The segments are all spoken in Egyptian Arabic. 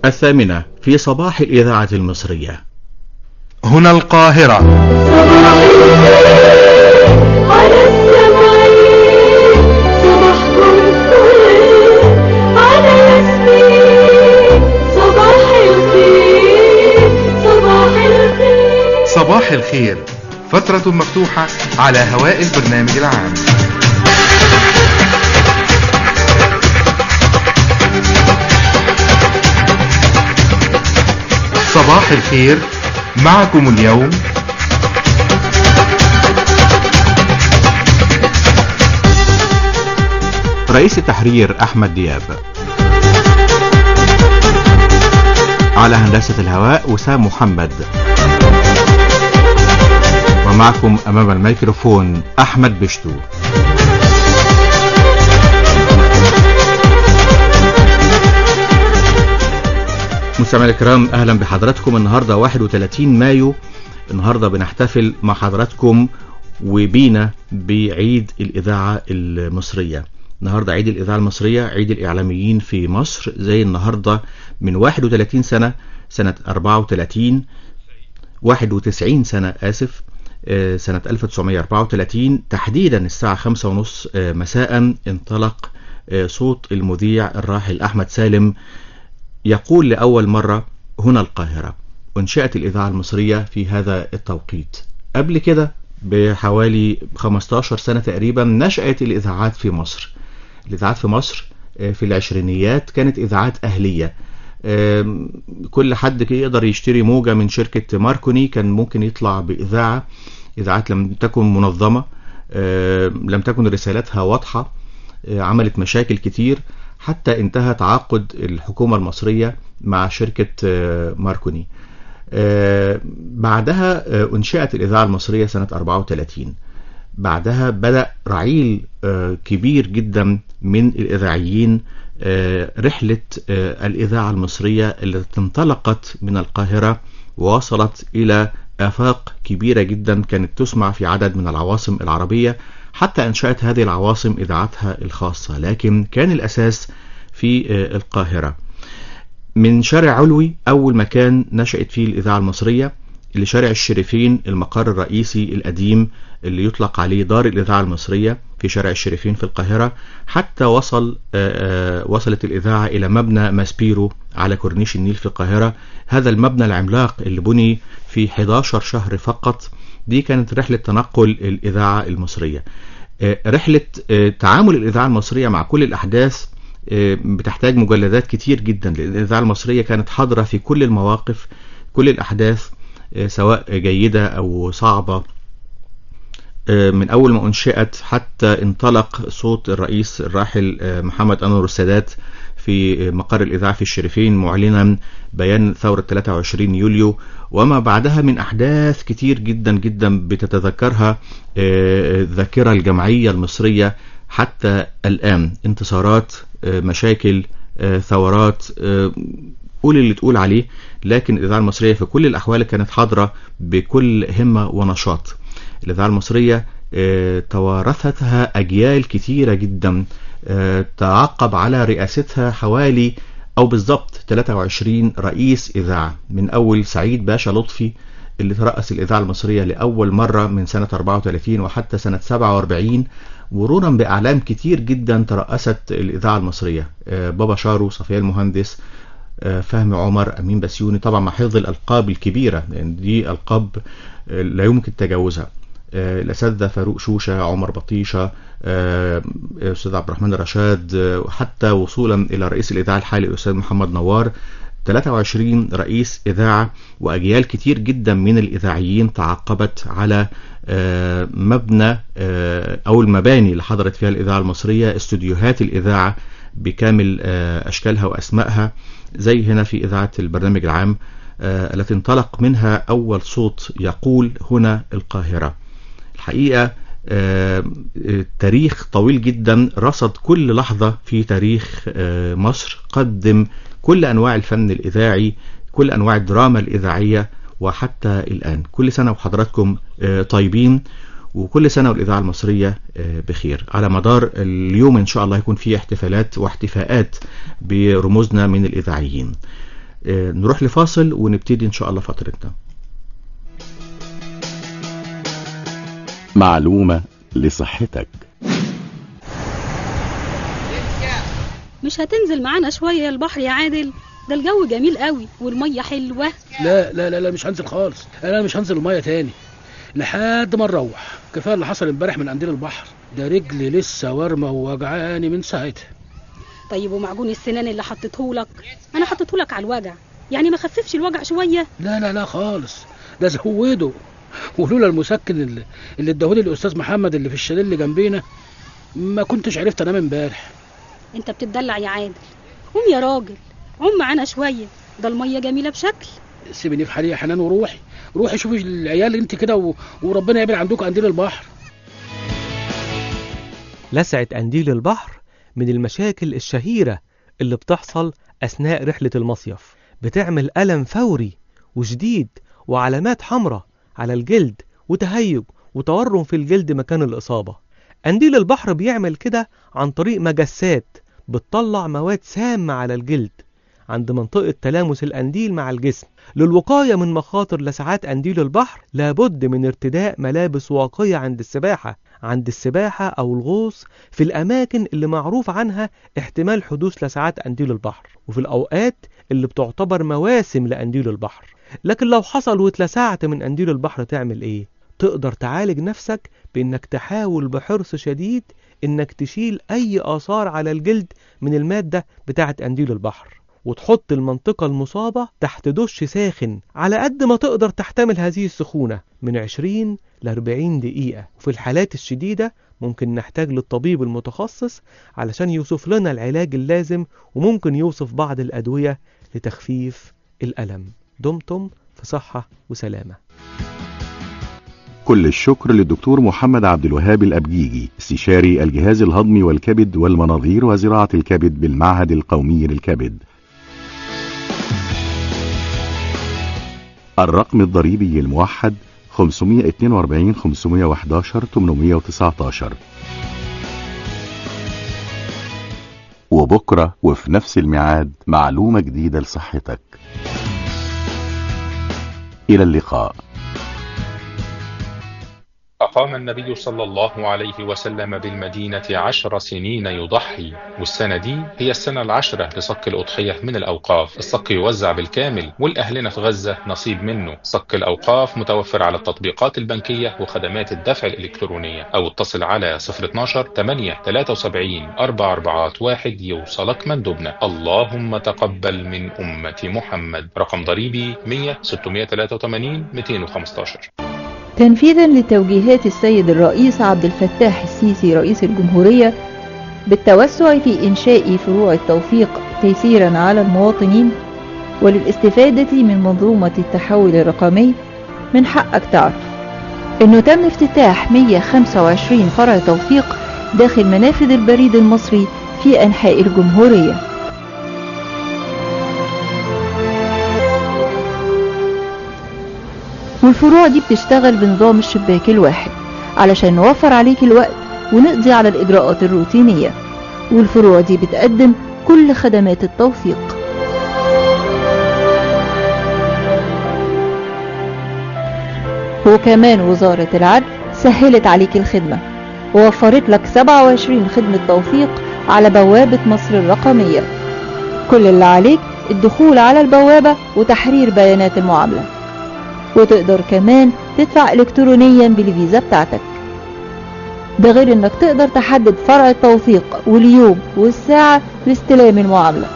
الثامنة في صباح الإذاعة المصرية هنا القاهرة على السماء صباحكم فل على ياسمين صباح الخير صباح الخير صباح الخير فترة مفتوحة على هواء البرنامج العام صباح الخير معكم اليوم رئيس التحرير أحمد دياب على هندسة الهواء وسام محمد ومعكم أمام الميكروفون أحمد بشتو مستمعينا الكرام أهلا بحضراتكم النهاردة 31 مايو النهاردة بنحتفل مع حضراتكم وبينا بعيد الإذاعة المصرية النهاردة عيد الإذاعة المصرية عيد الإعلاميين في مصر زي النهاردة من 31 سنة سنة 34 91 سنة آسف آه، سنة 1934 تحديدا الساعة خمسة ونص آه، مساء انطلق آه، صوت المذيع الراحل أحمد سالم يقول لأول مرة هنا القاهرة وانشأت الإذاعة المصرية في هذا التوقيت قبل كده بحوالي 15 سنة تقريبا نشأت الإذاعات في مصر الإذاعات في مصر آه، في العشرينيات كانت إذاعات أهلية آم، كل حد كده يقدر يشتري موجة من شركة ماركوني كان ممكن يطلع بإذاعة إذاعات لم تكن منظمة آم، لم تكن رسالتها واضحة آه، عملت مشاكل كتير حتى انتهى تعاقد الحكومة المصرية مع شركة آه، ماركوني آه، بعدها آه، انشأت الإذاعة المصرية سنة 34 بعدها بدأ رعيل آه، كبير جدا من الإذاعيين آه، رحلة آه، الإذاعة المصرية التي انطلقت من القاهرة ووصلت إلى آفاق كبيرة جدا كانت تسمع في عدد من العواصم العربية حتى أنشأت هذه العواصم إذاعتها الخاصة لكن كان الأساس في آه، القاهرة من شارع علوي أول مكان نشأت فيه الإذاعة المصرية لشارع الشريفين المقر الرئيسي القديم اللي يطلق عليه دار الإذاعة المصرية في شارع الشريفين في القاهرة حتى وصل آه، آه، وصلت الإذاعة إلى مبنى ماسبيرو على كورنيش النيل في القاهرة هذا المبنى العملاق اللي بني في 11 شهر فقط دي كانت رحلة تنقل الإذاعة المصرية آه، رحلة آه، تعامل الإذاعة المصرية مع كل الأحداث آه، بتحتاج مجلدات كتير جدا لأن الإذاعة المصرية كانت حاضرة في كل المواقف كل الأحداث آه، سواء جيدة أو صعبة آه، من أول ما أنشئت حتى انطلق صوت الرئيس الراحل آه، محمد أنور السادات في مقر الإذاعة في الشريفين معلنا بيان ثورة 23 يوليو وما بعدها من أحداث كتير جدا جدا بتتذكرها آه، الذاكرة الجمعية المصرية حتى الآن انتصارات آه، مشاكل آه، ثورات آه، قول اللي تقول عليه لكن الإذاعة المصرية في كل الأحوال كانت حاضرة بكل همة ونشاط الإذاعة المصرية آه، توارثتها أجيال كتيرة جدا آه، تعقب على رئاستها حوالي أو بالضبط 23 رئيس إذاعة من أول سعيد باشا لطفي اللي ترأس الإذاعة المصرية لأول مرة من سنة 34 وحتى سنة 47 مرورا بأعلام كتير جدا ترأست الإذاعة المصرية آه، بابا شارو صفية المهندس آه، فهمي عمر أمين بسيوني طبعا مع حفظ الألقاب الكبيرة لأن دي ألقاب آه، لا يمكن تجاوزها آه، الأساتذة فاروق شوشة عمر بطيشة آه، أستاذ عبد الرحمن رشاد آه، وحتى وصولا إلى رئيس الإذاعة الحالي الأستاذ محمد نوار 23 رئيس إذاعة وأجيال كتير جدا من الإذاعيين تعقبت على آه، مبنى آه، أو المباني اللي حضرت فيها الإذاعة المصرية استوديوهات الإذاعة بكامل آه، أشكالها وأسمائها زي هنا في إذاعة البرنامج العام آه، التي انطلق منها أول صوت يقول هنا القاهرة الحقيقة آه، آه، تاريخ طويل جدا رصد كل لحظة في تاريخ آه، مصر قدم كل أنواع الفن الإذاعي كل أنواع الدراما الإذاعية وحتى الآن كل سنة وحضراتكم آه، طيبين وكل سنة والإذاعة المصرية آه، بخير على مدار اليوم إن شاء الله يكون في احتفالات واحتفاءات برموزنا من الإذاعيين آه، نروح لفاصل ونبتدي ان شاء الله فترتنا معلومة لصحتك مش هتنزل معانا شوية البحر يا عادل ده الجو جميل قوي والمية حلوة لا لا لا لا مش هنزل خالص انا مش هنزل الميه تاني لحد ما نروح كفايه اللي حصل امبارح من قنديل البحر ده رجلي لسه ورمه ووجعاني من ساعتها طيب ومعجون السنان اللي حطيتهولك انا حطيتهولك على الوجع يعني ما خففش الوجع شوية لا لا لا خالص ده زوده ولولا المسكن اللي, اللي اداهولي الاستاذ محمد اللي في الشاليه اللي جنبينا ما كنتش عرفت انام امبارح انت بتدلع يا عادل قوم يا راجل قوم معانا شوية ده المية جميلة بشكل سيبني في حالي يا حنان وروحي روحي شوفي العيال انت كده و... وربنا يبعد عندكم قنديل البحر لسعة قنديل البحر من المشاكل الشهيرة اللي بتحصل أثناء رحلة المصيف بتعمل ألم فوري وشديد وعلامات حمراء على الجلد وتهيج وتورم في الجلد مكان الإصابة قنديل البحر بيعمل كده عن طريق مجسات بتطلع مواد سامة على الجلد عند منطقة تلامس القنديل مع الجسم للوقاية من مخاطر لسعات قنديل البحر لابد من ارتداء ملابس واقية عند السباحة عند السباحة أو الغوص في الأماكن اللي معروف عنها احتمال حدوث لسعات قنديل البحر وفي الأوقات اللي بتعتبر مواسم لقنديل البحر لكن لو حصل واتلسعت من قنديل البحر تعمل ايه؟ تقدر تعالج نفسك بانك تحاول بحرص شديد انك تشيل اي اثار على الجلد من المادة بتاعة قنديل البحر وتحط المنطقة المصابة تحت دش ساخن على قد ما تقدر تحتمل هذه السخونة من 20 ل 40 دقيقة وفي الحالات الشديدة ممكن نحتاج للطبيب المتخصص علشان يوصف لنا العلاج اللازم وممكن يوصف بعض الأدوية لتخفيف الألم دمتم في صحة وسلامة كل الشكر للدكتور محمد عبد الوهاب الأبجيجي استشاري الجهاز الهضمي والكبد والمناظير وزراعة الكبد بالمعهد القومي للكبد الرقم الضريبي الموحد 542 511 819 وبكرة وفي نفس الميعاد معلومة جديدة لصحتك إلى اللقاء أقام النبي صلى الله عليه وسلم بالمدينة عشر سنين يضحي والسنة دي هي السنة العشرة لصك الأضحية من الأوقاف الصك يوزع بالكامل والأهلنا في غزة نصيب منه صك الأوقاف متوفر على التطبيقات البنكية وخدمات الدفع الإلكترونية أو اتصل على 012 8 73 441 يوصلك مندوبنا اللهم تقبل من أمة محمد رقم ضريبي 100 683 215 تنفيذا لتوجيهات السيد الرئيس عبد الفتاح السيسي رئيس الجمهورية بالتوسع في إنشاء فروع التوثيق تيسيرا على المواطنين وللاستفادة من منظومة التحول الرقمي من حقك تعرف انه تم افتتاح 125 فرع توثيق داخل منافذ البريد المصري في انحاء الجمهوريه والفروع دي بتشتغل بنظام الشباك الواحد علشان نوفر عليك الوقت ونقضي على الإجراءات الروتينية والفروع دي بتقدم كل خدمات التوثيق وكمان وزارة العدل سهلت عليك الخدمة ووفرت لك 27 خدمة توثيق على بوابة مصر الرقمية كل اللي عليك الدخول على البوابة وتحرير بيانات المعاملة وتقدر كمان تدفع الكترونيا بالفيزا بتاعتك ده غير انك تقدر تحدد فرع التوثيق واليوم والساعة لاستلام المعاملة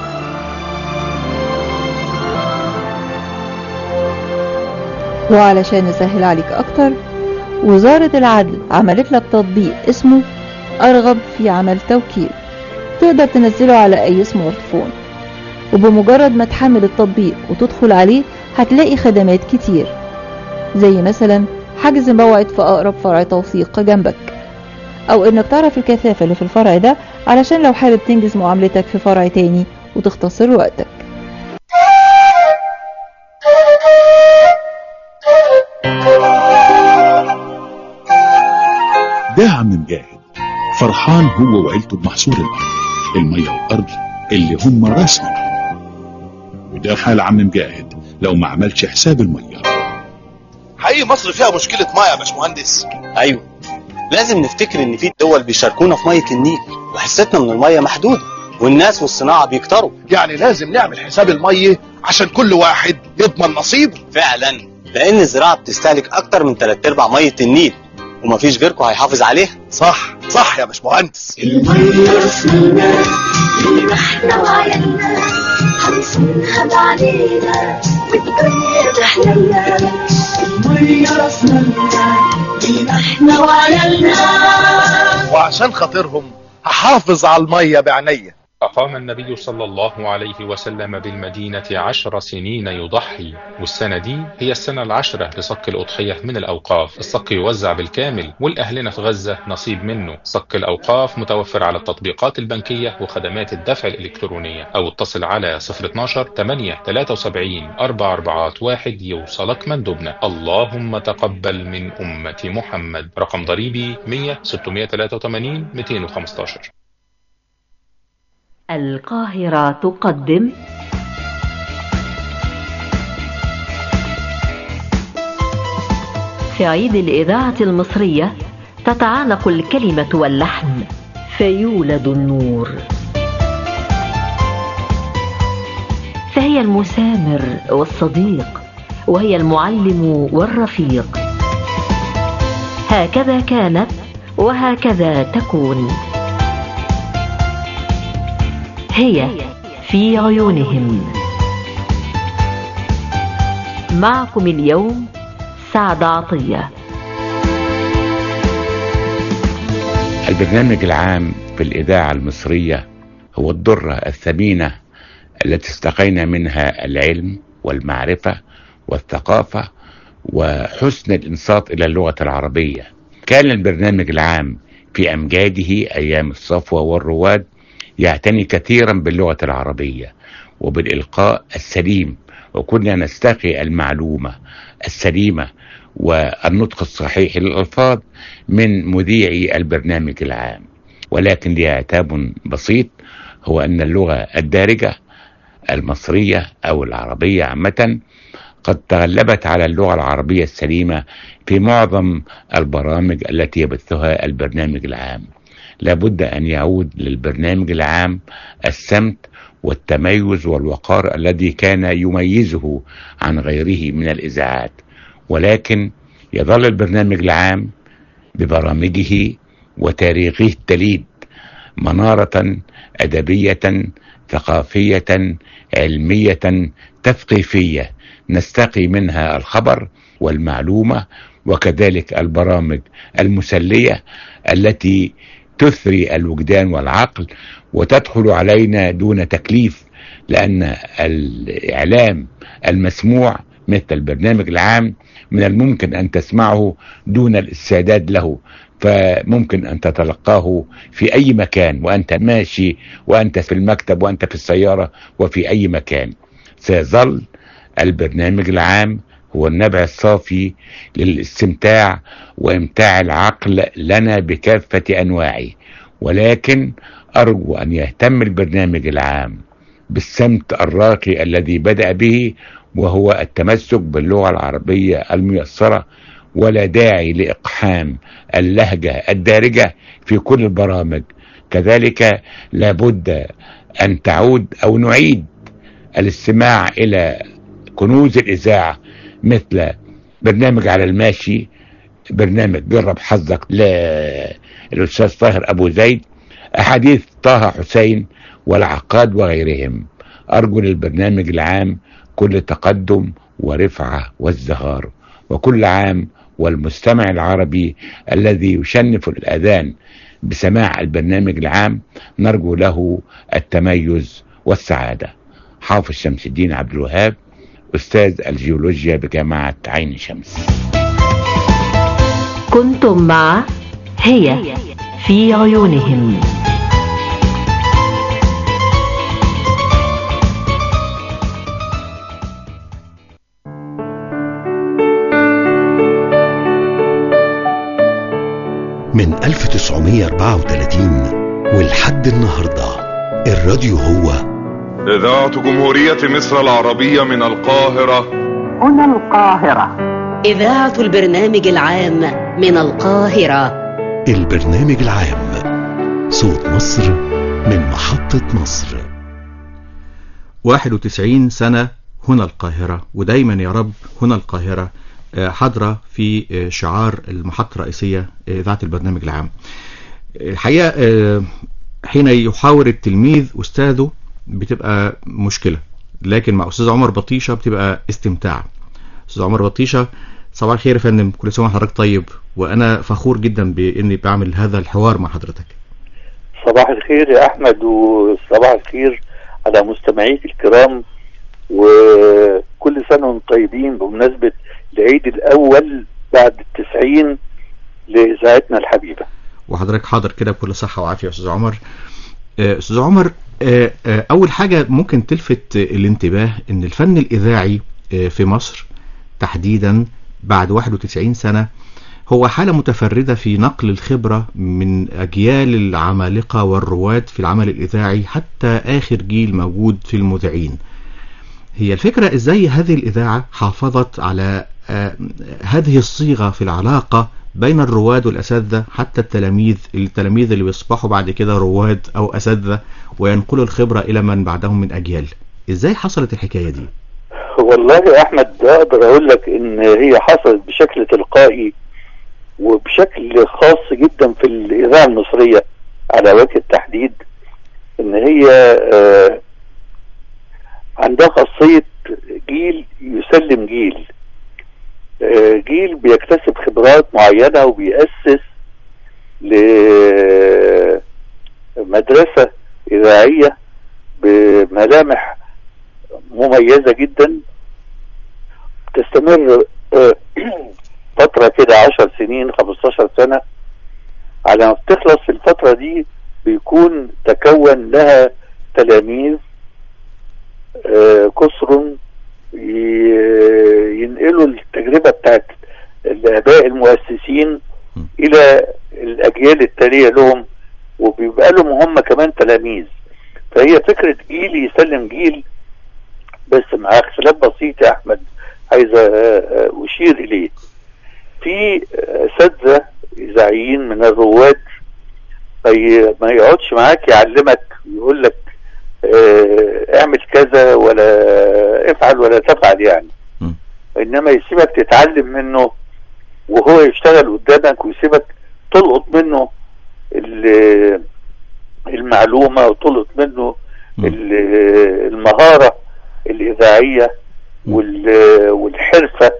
وعلشان نسهل عليك اكتر وزارة العدل عملت لك تطبيق اسمه ارغب في عمل توكيل تقدر تنزله على اي سمارت فون وبمجرد ما تحمل التطبيق وتدخل عليه هتلاقي خدمات كتير زي مثلا حجز موعد في أقرب فرع توثيق جنبك أو إنك تعرف الكثافة اللي في الفرع ده علشان لو حابب تنجز معاملتك في فرع تاني وتختصر وقتك ده عم مجاهد فرحان هو وعيلته بمحصول الأرض المية والأرض اللي هم راسنا وده حال عم مجاهد لو ما عملش حساب المية حقيقي مصر فيها مشكلة مية يا باشمهندس ايوه لازم نفتكر ان في دول بيشاركونا في ميه النيل وحصتنا من الميه محدوده والناس والصناعه بيكتروا يعني لازم نعمل حساب المية عشان كل واحد يضمن نصيبه فعلا لان الزراعه بتستهلك اكتر من تلات ارباع ميه النيل ومفيش غيركم هيحافظ عليها صح صح يا باشمهندس المية رسمنا لينا احنا وعيالنا هنصونها بعدينا والدنيا تحلينا المية رسمنا لينا احنا وعيالنا وعشان خاطرهم هحافظ على المية بعينيا أقام النبي صلى الله عليه وسلم بالمدينة عشر سنين يضحي والسنة دي هي السنة العشرة لصك الأضحية من الأوقاف الصك يوزع بالكامل والأهلنا في غزة نصيب منه صك الأوقاف متوفر على التطبيقات البنكية وخدمات الدفع الإلكترونية أو اتصل على 012 8 73 44 1 يوصلك مندوبنا اللهم تقبل من أمة محمد رقم ضريبي 100 683 215 القاهرة تقدم في عيد الإذاعة المصرية تتعانق الكلمة واللحن فيولد النور فهي المسامر والصديق وهي المعلم والرفيق هكذا كانت وهكذا تكون هي في عيونهم معكم اليوم سعد عطية البرنامج العام في الإذاعة المصرية هو الضرة الثمينة التي استقينا منها العلم والمعرفة والثقافة وحسن الإنصات إلى اللغة العربية كان البرنامج العام في أمجاده أيام الصفوة والرواد يعتني كثيرا باللغة العربية وبالإلقاء السليم وكنا نستقي المعلومة السليمة والنطق الصحيح للألفاظ من مذيعي البرنامج العام ولكن لي عتاب بسيط هو أن اللغة الدارجة المصرية أو العربية عامة قد تغلبت على اللغة العربية السليمة في معظم البرامج التي يبثها البرنامج العام لابد أن يعود للبرنامج العام السمت والتميز والوقار الذي كان يميزه عن غيره من الإذاعات ولكن يظل البرنامج العام ببرامجه وتاريخه التليد منارة أدبية ثقافية علمية تثقيفية نستقي منها الخبر والمعلومة وكذلك البرامج المسلية التي تثري الوجدان والعقل وتدخل علينا دون تكليف لأن الإعلام المسموع مثل البرنامج العام من الممكن أن تسمعه دون الاستعداد له فممكن أن تتلقاه في أي مكان وأنت ماشي وأنت في المكتب وأنت في السيارة وفي أي مكان سيظل البرنامج العام هو النبع الصافي للاستمتاع وامتاع العقل لنا بكافة أنواعه ولكن أرجو أن يهتم البرنامج العام بالسمت الراقي الذي بدأ به وهو التمسك باللغة العربية الميسرة ولا داعي لإقحام اللهجة الدارجة في كل البرامج كذلك لابد أن تعود أو نعيد الاستماع إلى كنوز الإذاعة مثل برنامج على الماشي برنامج جرب حظك للأستاذ طاهر أبو زيد أحاديث طه حسين والعقاد وغيرهم أرجو للبرنامج العام كل تقدم ورفعة والزهار وكل عام والمستمع العربي الذي يشنف الأذان بسماع البرنامج العام نرجو له التميز والسعادة حافظ شمس الدين عبد الوهاب أستاذ الجيولوجيا بجامعة عين شمس كنتم مع هي في عيونهم من 1934 ولحد النهاردة الراديو هو إذاعة جمهورية مصر العربية من القاهرة هنا القاهرة إذاعة البرنامج العام من القاهرة البرنامج العام صوت مصر من محطة مصر 91 سنة هنا القاهرة ودايما يا رب هنا القاهرة آه، حاضرة في آه، شعار المحطة الرئيسية آه، إذاعة البرنامج العام الحقيقة آه، حين يحاور التلميذ أستاذه بتبقى مشكلة لكن مع أستاذ عمر بطيشة بتبقى استمتاع أستاذ عمر بطيشة صباح الخير يا فندم كل سنة وحضرتك طيب وأنا فخور جدا بإني بعمل هذا الحوار مع حضرتك صباح الخير يا احمد وصباح الخير على مستمعيك الكرام وكل سنه وانتم طيبين بمناسبه العيد الاول بعد التسعين لاذاعتنا الحبيبه وحضرتك حاضر كده بكل صحة وعافية يا أستاذ عمر آه، أستاذ عمر آه، آه، أول حاجة ممكن تلفت آه، الانتباه إن الفن الإذاعي آه، في مصر تحديدا بعد 91 سنة هو حالة متفردة في نقل الخبرة من أجيال العمالقة والرواد في العمل الإذاعي حتى آخر جيل موجود في المذيعين هي الفكرة إزاي هذه الإذاعة حافظت على آه، هذه الصيغة في العلاقة بين الرواد والأساتذة حتى التلاميذ التلاميذ اللي بيصبحوا بعد كده رواد أو أساتذة وينقلوا الخبرة إلى من بعدهم من أجيال إزاي حصلت الحكاية دي؟ والله يا احمد اقدر اقول لك ان هي حصلت بشكل تلقائي وبشكل خاص جدا في الاذاعه المصريه على وجه التحديد ان هي آه، عندها خاصيه جيل يسلم جيل آه، جيل بيكتسب خبرات معينه وبيأسس لمدرسه اذاعيه بملامح مميزه جدا تستمر آه، فترة كده عشر سنين خمستاشر سنة على ما بتخلص في الفترة دي بيكون تكون لها تلاميذ آه، كسر ي- ينقلوا التجربة بتاعت الآباء المؤسسين إلى الأجيال التالية لهم وبيبقى لهم هم كمان تلاميذ فهي فكرة جيل يسلم جيل بس مع اختلاف بسيط يا أحمد عايز آه، آه، أشير إليه في اساتذه اذاعيين من الرواد ما ما يقعدش معاك يعلمك يقول لك آه، اعمل كذا ولا افعل ولا تفعل يعني انما يسيبك تتعلم منه وهو يشتغل قدامك ويسيبك تلقط منه ال- المعلومه وتلقط منه ال- المهاره الاذاعيه وال- والحرفه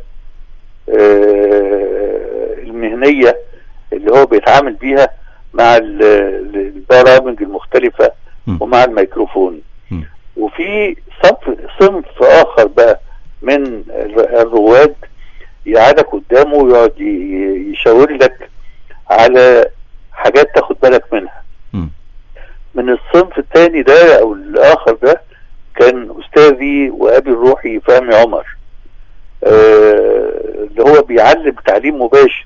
آه، المهنية اللي هو بيتعامل بيها مع ال- ال- البرامج المختلفة ومع الميكروفون وفي صنف صنف آخر بقى من الر- الرواد يقعدك قدامه ويقعد ي- يشاور لك على حاجات تاخد بالك منها من الصنف الثاني ده او الاخر ده كان استاذي وابي الروحي فهمي عمر آه، اللي هو بيعلم تعليم مباشر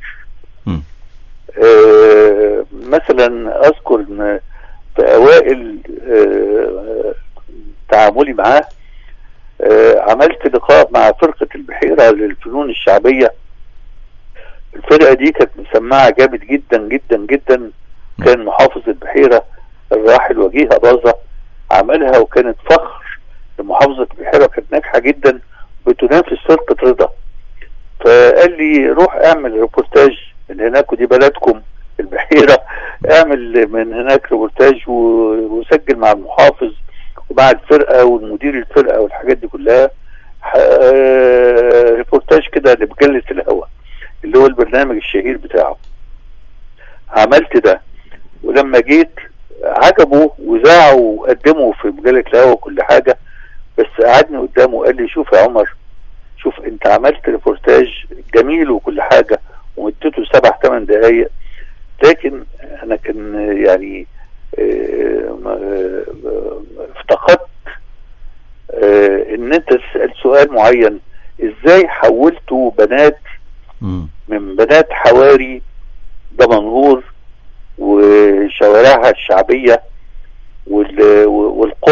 آه، مثلا اذكر ان في اوائل آه، تعاملي معاه آه، عملت لقاء مع فرقة البحيرة للفنون الشعبية الفرقة دي كانت مسمعة جامد جدا جدا جدا كان محافظ البحيرة الراحل وجيه باظة عملها وكانت فخر لمحافظة البحيرة كانت ناجحة جدا بتنافس فرقة رضا فقال لي روح اعمل ريبورتاج من هناك ودي بلدكم البحيرة اعمل من هناك ريبورتاج و- وسجل مع المحافظ ومع الفرقة والمدير الفرقة والحاجات دي كلها ح- آه، ريبورتاج كده لمجلة الهوى اللي هو البرنامج الشهير بتاعه عملت ده ولما جيت عجبه وذاعه وقدمه في مجلة الهوى وكل حاجة بس قعدني قدامه وقال لي شوف يا عمر شوف انت عملت ريبورتاج جميل وكل حاجة ومدته سبع ثمان دقايق لكن انا كان يعني آه، آه، آه، افتقدت آه، ان انت تسأل سؤال معين ازاي حولتوا بنات من بنات حواري دمنهور وشوارعها الشعبية وال- والقرى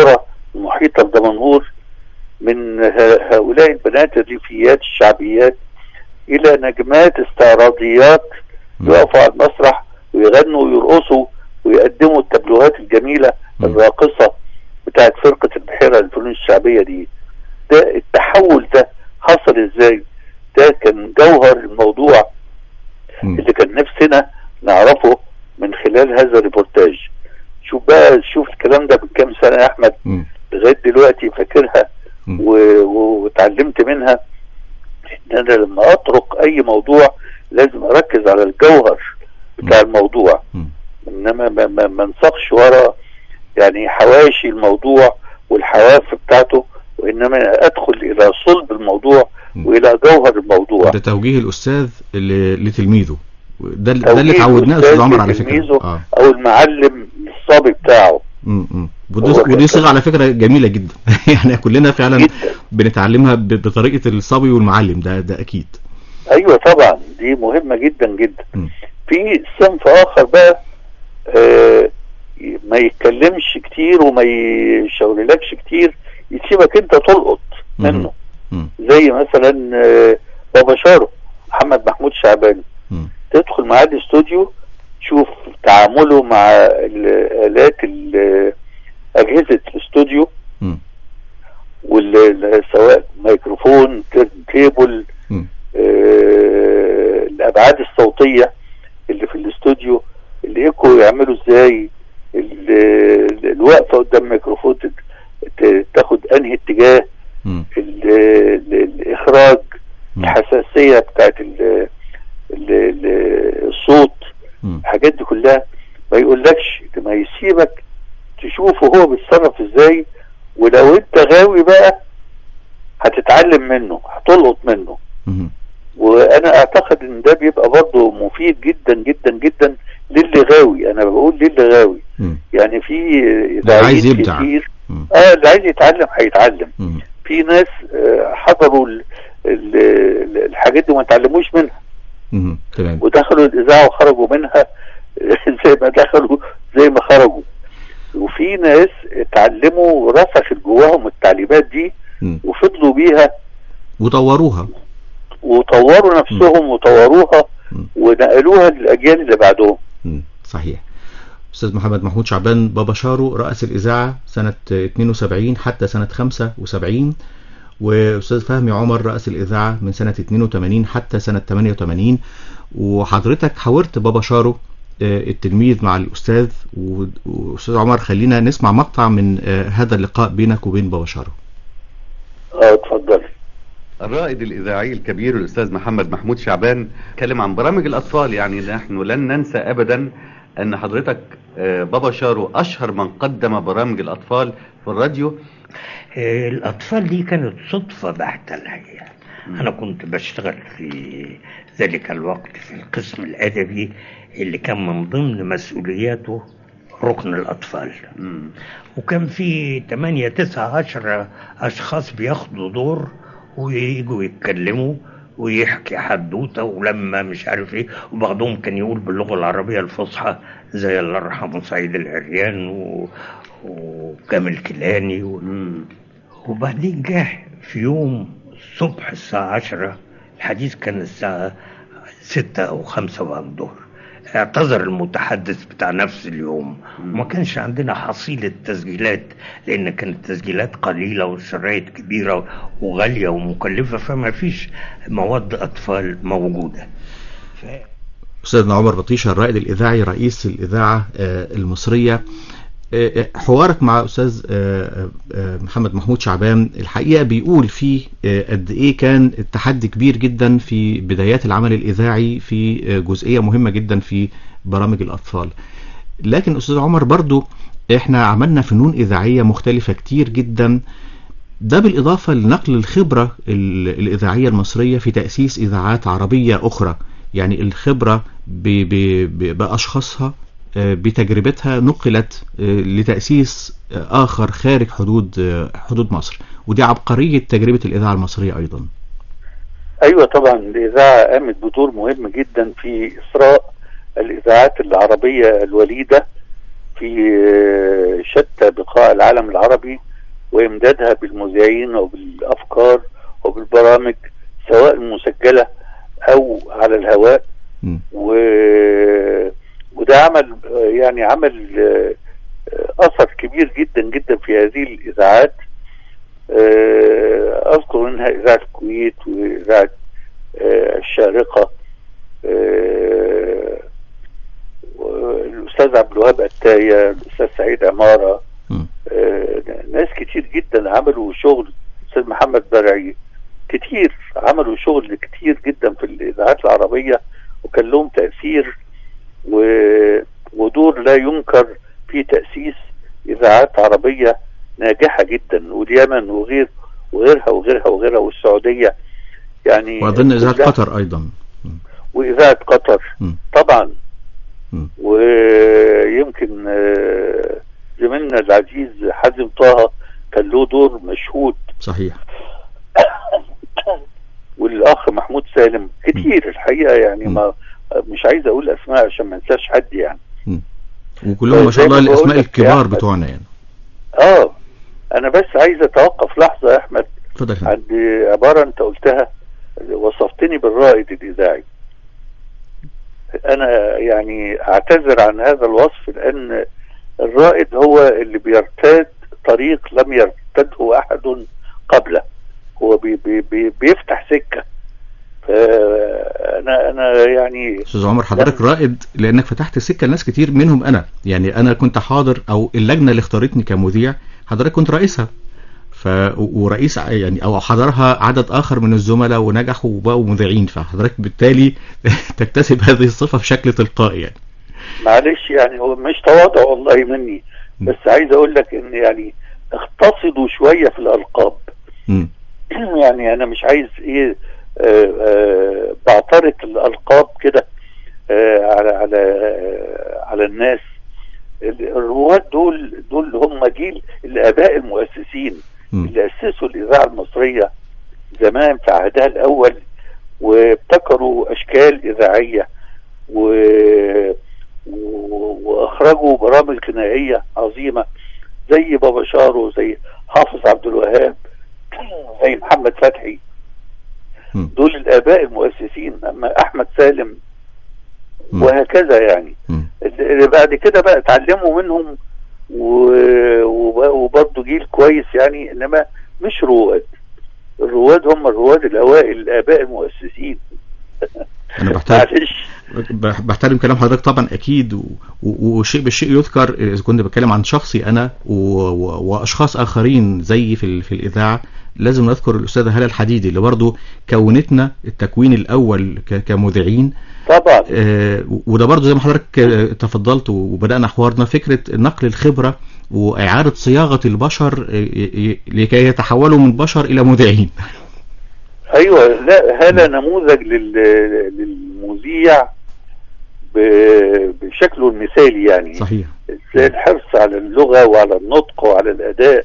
المحيطة بدمنهور من ه- هؤلاء البنات الريفيات الشعبيات إلى نجمات استعراضيات يقفوا على المسرح ويغنوا ويرقصوا ويقدموا التابلوهات الجميلة الراقصة بتاعت فرقة البحيرة للفنون الشعبية دي ده التحول ده حصل ازاي ده كان جوهر الموضوع اللي كان نفسنا نعرفه من خلال هذا الريبورتاج شوف بقى شوف الكلام ده من كام سنة يا أحمد لغاية دلوقتي فاكرها و- و- واتعلمت منها ان انا لما اطرق اي موضوع لازم اركز على الجوهر بتاع الموضوع انما ما, ما, ما انسقش ورا يعني حواشي الموضوع والحواف بتاعته وانما ادخل الى صلب الموضوع والى جوهر الموضوع ده توجيه الأستاذ ل- لتلميذه ده, ده اللي توجيه اتعودناه الأستاذ أستاذ عمر على فكرة لتلميذه آه. او المعلم الصبي بتاعه م- م. هو ودي, كان ودي صيغة على فكرة جميلة جدا يعني كلنا فعلا بنتعلمها ب- بطريقة الصبي والمعلم ده ده أكيد ايوه طبعا دي مهمه جدا جدا في صنف اخر بقى آه ما يتكلمش كتير وما يشاورلكش كتير يسيبك انت تلقط منه زي مثلا آه بابا شارو محمد محمود شعبان تدخل معاه الاستوديو تشوف تعامله مع الالات ال- اجهزه الاستوديو وال- سواء ميكروفون تيرن تيبل آه، الابعاد الصوتيه اللي في الاستوديو الايكو يعملوا ازاي ال- ال- الوقفه قدام الميكروفون تت- ت- تاخد انهي اتجاه ال- ال- الاخراج الحساسيه بتاعت ال- ال- ال- الصوت الحاجات دي كلها ما يقولكش ما يسيبك تشوفه هو بيتصرف ازاي ولو انت غاوي بقى هتتعلم منه هتلقط منه وانا اعتقد ان ده بيبقى برضه مفيد جدا جدا جدا للي غاوي انا بقول للي غاوي يعني في اللي عايز إذاعيين يبدع. كتير اه اللي عايز يتعلم هيتعلم في ناس آه، حضروا ال- ال- ال- الحاجات دي وما اتعلموش منها مم. تمام ودخلوا الاذاعه وخرجوا منها زي ما دخلوا زي ما خرجوا وفي ناس اتعلموا رسخت جواهم التعليمات دي وفضلوا بيها وطوروها وطوروا نفسهم وطوروها ونقلوها للاجيال اللي بعدهم صحيح أستاذ محمد محمود شعبان بابا شارو رأس الإذاعة سنة 72 حتى سنة 75 وأستاذ فهمي عمر رأس الإذاعة من سنة 82 حتى سنة 88 وحضرتك حاورت بابا شارو آه، التلميذ مع الأستاذ و- وأستاذ عمر خلينا نسمع مقطع من آه، هذا اللقاء بينك وبين بابا شارو اه اتفضل الرائد الإذاعي الكبير الأستاذ محمد محمود شعبان اتكلم عن برامج الأطفال يعني نحن لن ننسى أبدا أن حضرتك آه، بابا شارو أشهر من قدم برامج الأطفال في الراديو آه، الأطفال دي كانت صدفة بحتة الحقيقة أنا كنت بشتغل في ذلك الوقت في القسم الأدبي اللي كان من ضمن مسؤولياته ركن الأطفال وكان في 8 9 10 أشخاص بياخدوا دور ويجوا يتكلموا ويحكي حدوته ولما مش عارف ايه وبعضهم كان يقول باللغه العربيه الفصحى زي الله يرحمه سعيد العريان و... وكامل كيلاني و... وبعدين جه في يوم الصبح الساعة عشرة الحديث كان الساعة ستة أو خمسة بعد الظهر اعتذر المتحدث بتاع نفس اليوم وما كانش عندنا حصيلة تسجيلات لأن كانت التسجيلات قليلة والشرايط كبيرة وغالية ومكلفة فما فيش مواد أطفال موجودة أستاذنا عمر بطيشة الرائد الإذاعي رئيس الإذاعة آه، المصرية آه، حوارك مع أستاذ آه، آه، محمد محمود شعبان الحقيقة بيقول فيه آه، قد إيه كان التحدي كبير جدا في بدايات العمل الإذاعي في آه، جزئية مهمة جدا في برامج الأطفال لكن أستاذ عمر برضو إحنا عملنا فنون إذاعية مختلفة كتير جدا ده بالإضافة لنقل الخبرة ال- الإذاعية المصرية في تأسيس إذاعات عربية أخرى يعني الخبرة ب- ب- ب- بأشخاصها آه، بتجربتها نقلت آه، لتأسيس آه، آخر خارج حدود آه، حدود مصر ودي عبقرية تجربة الإذاعة المصرية أيضا ايوه طبعا الاذاعه قامت بدور مهم جدا في اثراء الاذاعات العربيه الوليده في آه، شتى بقاع العالم العربي وامدادها بالمذيعين وبالافكار وبالبرامج سواء المسجله او على الهواء و... وده عمل يعني عمل آه، اثر كبير جدا جدا في هذه الاذاعات آه، اذكر منها اذاعه الكويت واذاعه آه، الشارقه آه، الاستاذ عبد الوهاب التايه الاستاذ سعيد عماره آه، ناس كتير جدا عملوا شغل الاستاذ محمد برعي كتير عملوا شغل كتير جدا في الاذاعات العربيه وكان لهم تاثير و... ودور لا ينكر في تاسيس اذاعات عربيه ناجحه جدا واليمن وغير وغيرها وغيرها وغيرها والسعوديه يعني واظن اذاعه كلها- قطر ايضا واذاعه قطر طبعا ويمكن آه، زميلنا العزيز حازم طه كان له دور مشهود صحيح والاخ محمود سالم كتير الحقيقه يعني ما مش عايز اقول اسماء عشان ما انساش حد يعني وكلهم ما شاء زي الله ما بقول الاسماء لك يا الكبار أحمد. بتوعنا يعني اه انا بس عايز اتوقف لحظه يا احمد اتفضل يا فندم. عند عباره انت قلتها وصفتني بالرائد الاذاعي انا يعني اعتذر عن هذا الوصف لان الرائد هو اللي بيرتاد طريق لم يرتده احد قبله هو بي بي بي بيفتح سكه فانا انا يعني استاذ عمر حضرتك رائد لانك فتحت سكه لناس كتير منهم انا يعني انا كنت حاضر او اللجنه اللي اختارتني كمذيع حضرتك كنت رئيسها ف ورئيس ع- يعني او حضرها عدد اخر من الزملاء ونجحوا وبقوا مذيعين فحضرتك بالتالي تكتسب هذه الصفه بشكل تلقائي يعني معلش يعني هو مش تواضع والله مني بس عايز اقول لك ان يعني اقتصدوا شويه في الالقاب يعني انا مش عايز ايه آه، آه، بعترض الالقاب كده آه، على على آه، على الناس ال- الرواد دول دول هم جيل الاباء المؤسسين اللي اسسوا الاذاعه المصريه زمان في عهدها الاول وابتكروا اشكال اذاعيه و... و... واخرجوا برامج غنائيه عظيمه زي بابا شارو زي حافظ عبد الوهاب زي محمد فتحي دول الاباء المؤسسين اما احمد سالم وهكذا يعني اللي بعد كده بقى اتعلموا منهم و- وب- وبرضه جيل كويس يعني انما مش رواد الرواد هم الرواد الاوائل الاباء المؤسسين انا بحترم بح- بحترم كلام حضرتك طبعا اكيد و- و- وشيء بالشيء يذكر اذا كنت بتكلم عن شخصي انا و... و... واشخاص اخرين زي في ال... في الاذاعه لازم نذكر الاستاذه هاله الحديدي اللي برضو كونتنا التكوين الاول ك... كمذيعين طبعا آه وده برضو زي ما حضرتك آه، تفضلت وبدانا حوارنا فكره نقل الخبره واعاده صياغه البشر آه، ي- ي- لكي يتحولوا من بشر الى مذيعين ايوه لا هذا نموذج لل... للمذيع ب... بشكله المثالي يعني صحيح الحرص على اللغه وعلى النطق وعلى الاداء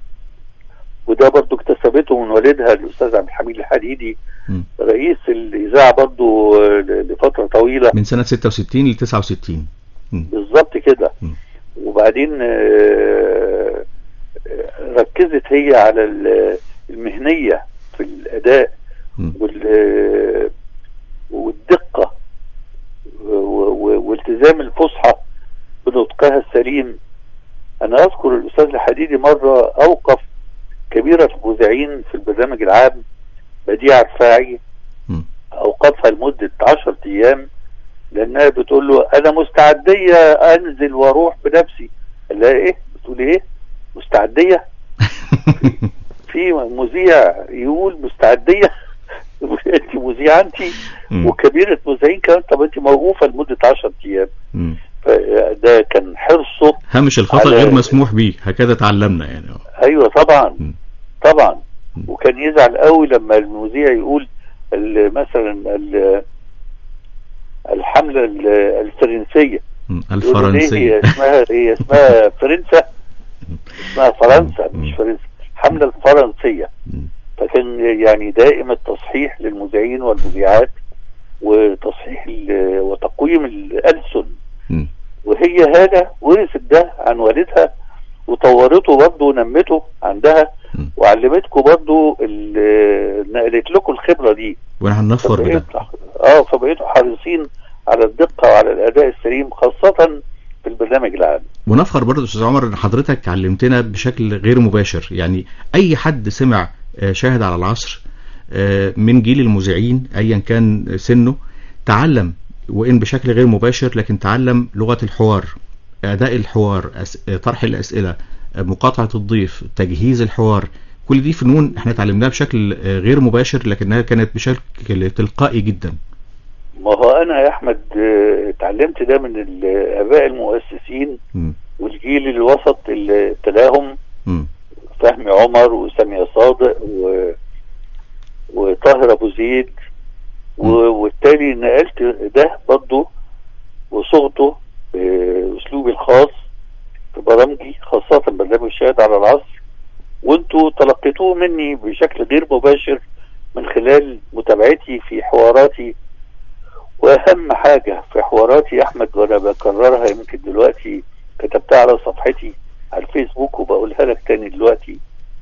وده برضو اكتسبته من والدها الاستاذ عبد الحميد الحديدي رئيس الاذاعه برضو ل- لفتره طويله من سنه 66 ل 69 بالظبط كده وبعدين آه، آه، ركزت هي على ال- المهنيه في الاداء وال- والدقه و- و- والتزام الفصحى بنطقها السليم انا اذكر الاستاذ الحديدي مره اوقف كبيره المذيعين في البرنامج العام بديع رفاعي اوقفها لمده 10 ايام لانها بتقول له انا مستعديه انزل واروح بنفسي قال لها ايه بتقول ايه مستعديه في مذيع يقول مستعديه انت مذيعه انت وكبيره مذيعين كمان طب انت موقوفه لمده 10 ايام فده كان حرصه هامش الخطا على- غير مسموح به هكذا تعلمنا يعني ايوه طبعا طبعا وكان يزعل قوي لما المذيع يقول ال- مثلا ال- الحمله ال- الفرنسيه يقول ليه الفرنسيه هي اسمها هي اسمها فرنسا اسمها فرنسا مش فرنسا الحمله الفرنسيه فكان يعني دائم التصحيح للمذيعين والمذيعات وتصحيح ال- وتقويم الألسن وهي هالة ورثت ده عن والدها وطورته برضه ونمته عندها وعلمتكم برضه ال- نقلت لكم الخبره دي ونحن نفخر بده فبقيت- اه فبقيتوا حريصين على الدقه وعلى الاداء السليم خاصه في البرنامج العام ونفخر برضه استاذ عمر ان حضرتك علمتنا بشكل غير مباشر يعني اي حد سمع آه، شاهد على العصر آه، من جيل المذيعين ايا كان سنه تعلم وان بشكل غير مباشر لكن تعلم لغة الحوار اداء الحوار أس... آه، طرح الاسئلة آه، مقاطعة الضيف تجهيز الحوار كل دي فنون احنا اتعلمناها بشكل آه، غير مباشر لكنها كانت بشكل تلقائي جدا ما هو انا يا احمد آه، اتعلمت ده من الاباء المؤسسين مم. والجيل الوسط اللي تلاهم مم. فهمي عمر وسامية صادق و... وطاهر ابو زيد و... والتالي نقلت ده برضه وصغته باسلوبي الخاص في برامجي خاصة برنامج شاهد على العصر وانتوا تلقيتوه مني بشكل غير مباشر من خلال متابعتي في حواراتي واهم حاجة في حواراتي يا احمد وانا بكررها يمكن دلوقتي كتبتها على صفحتي على الفيسبوك وبقولها لك تاني دلوقتي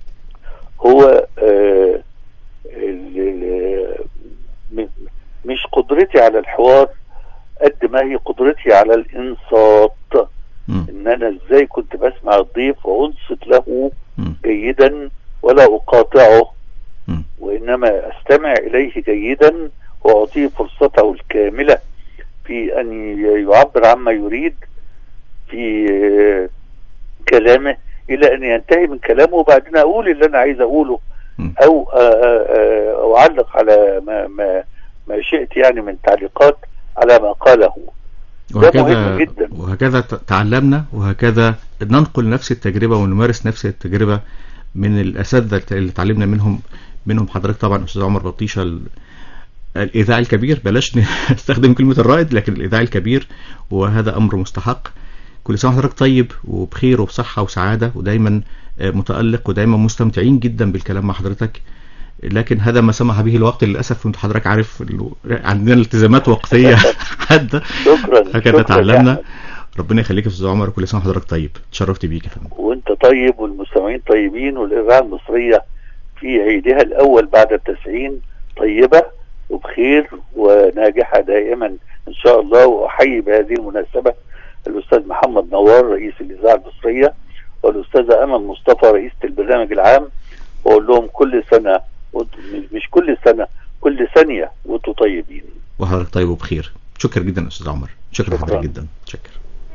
هو آه ال- ال- م- مش قدرتي على الحوار قد ما هي قدرتي على الانصات ان انا ازاي كنت بسمع الضيف وانصت له جيدا ولا اقاطعه وانما استمع اليه جيدا واعطيه فرصته الكامله في ان يعبر عما يريد في آه، كلامه الى ان ينتهي من كلامه وبعدين اقول اللي انا عايز اقوله او آه، آه، آه، اعلق على ما ما ما شئت يعني من تعليقات على ما قاله ده مهم وهكذا جدا وهكذا ت- تعلمنا وهكذا ننقل نفس التجربة ونمارس نفس التجربة من الأساتذة اللي اتعلمنا منهم منهم حضرتك طبعا أستاذ عمر بطيشة ال- الإذاعي الكبير بلاش نستخدم كلمة الرائد لكن الإذاعي الكبير وهذا أمر مستحق كل سنة وحضرتك طيب وبخير وبصحة وسعادة ودايما آه، متألق ودايما مستمتعين جدا بالكلام مع حضرتك لكن هذا ما سمح به الوقت للأسف وانت حضرتك عارف ال- عندنا التزامات وقتية حادة شكرا هكذا شكرا يا تعلمنا أحمد. ربنا يخليك يا استاذ عمر وكل سنه وحضرتك طيب تشرفت بيك يا فندم وانت طيب والمستمعين طيبين والاذاعه المصريه في عيدها الاول بعد التسعين طيبه وبخير وناجحه دائما ان شاء الله واحيي بهذه المناسبه الاستاذ محمد نوار رئيس الاذاعه المصريه والاستاذه امل مصطفى رئيسه البرنامج العام واقول لهم كل سنه وانتم- مش كل سنه كل ثانيه وانتم طيبين وحضرتك طيب وبخير شكرا جدا يا استاذ عمر شكرا لحضرتك جدا شكرا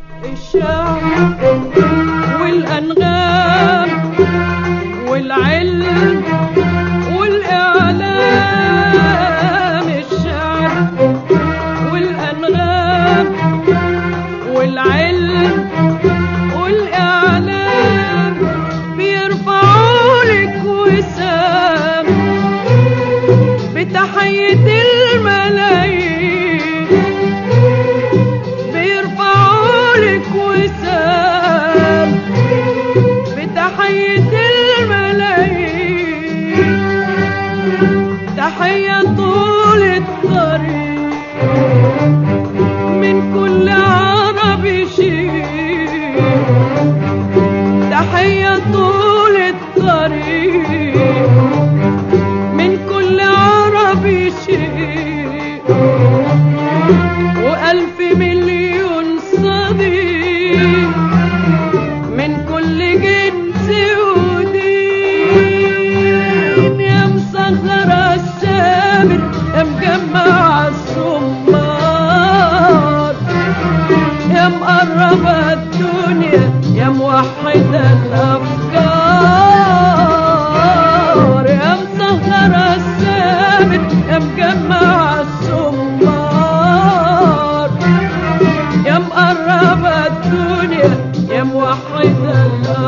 الشعر والأنغام والعلم والإعلام الشعر والأنغام والعلم والإعلام بيرفعوا لك وسام بتحية الملايين بيرفعوا لك وسام بتحية الملايين تحية طول الطريق من كل عربي شيء تحية طول الطريق من كل عربي شيء وألف مليون صديق من كل جنس ودين يا مسخرة السامر يا مجمع الصمار يا مقربة الدنيا يا موحدة الأفكار يا مسخرة السامر يا مجمع الصمار يا مقربة الدنيا يا موحدة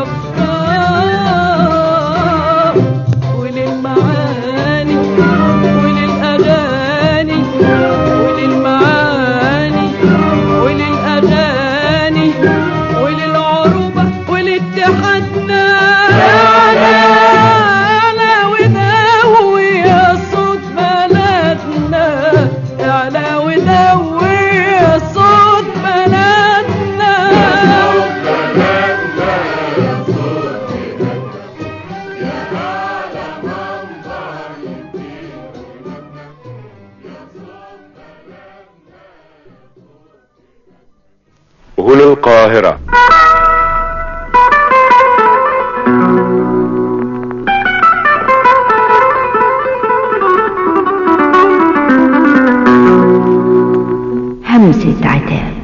الأفكار وللمعاني وللأغاني وللمعاني وللأغاني وللعروبة ولاتحادنا أعلى وداوي يا صوت بلدنا أعلى وداوي يا صوت بلدنا هنا القاهرة همسة عتاب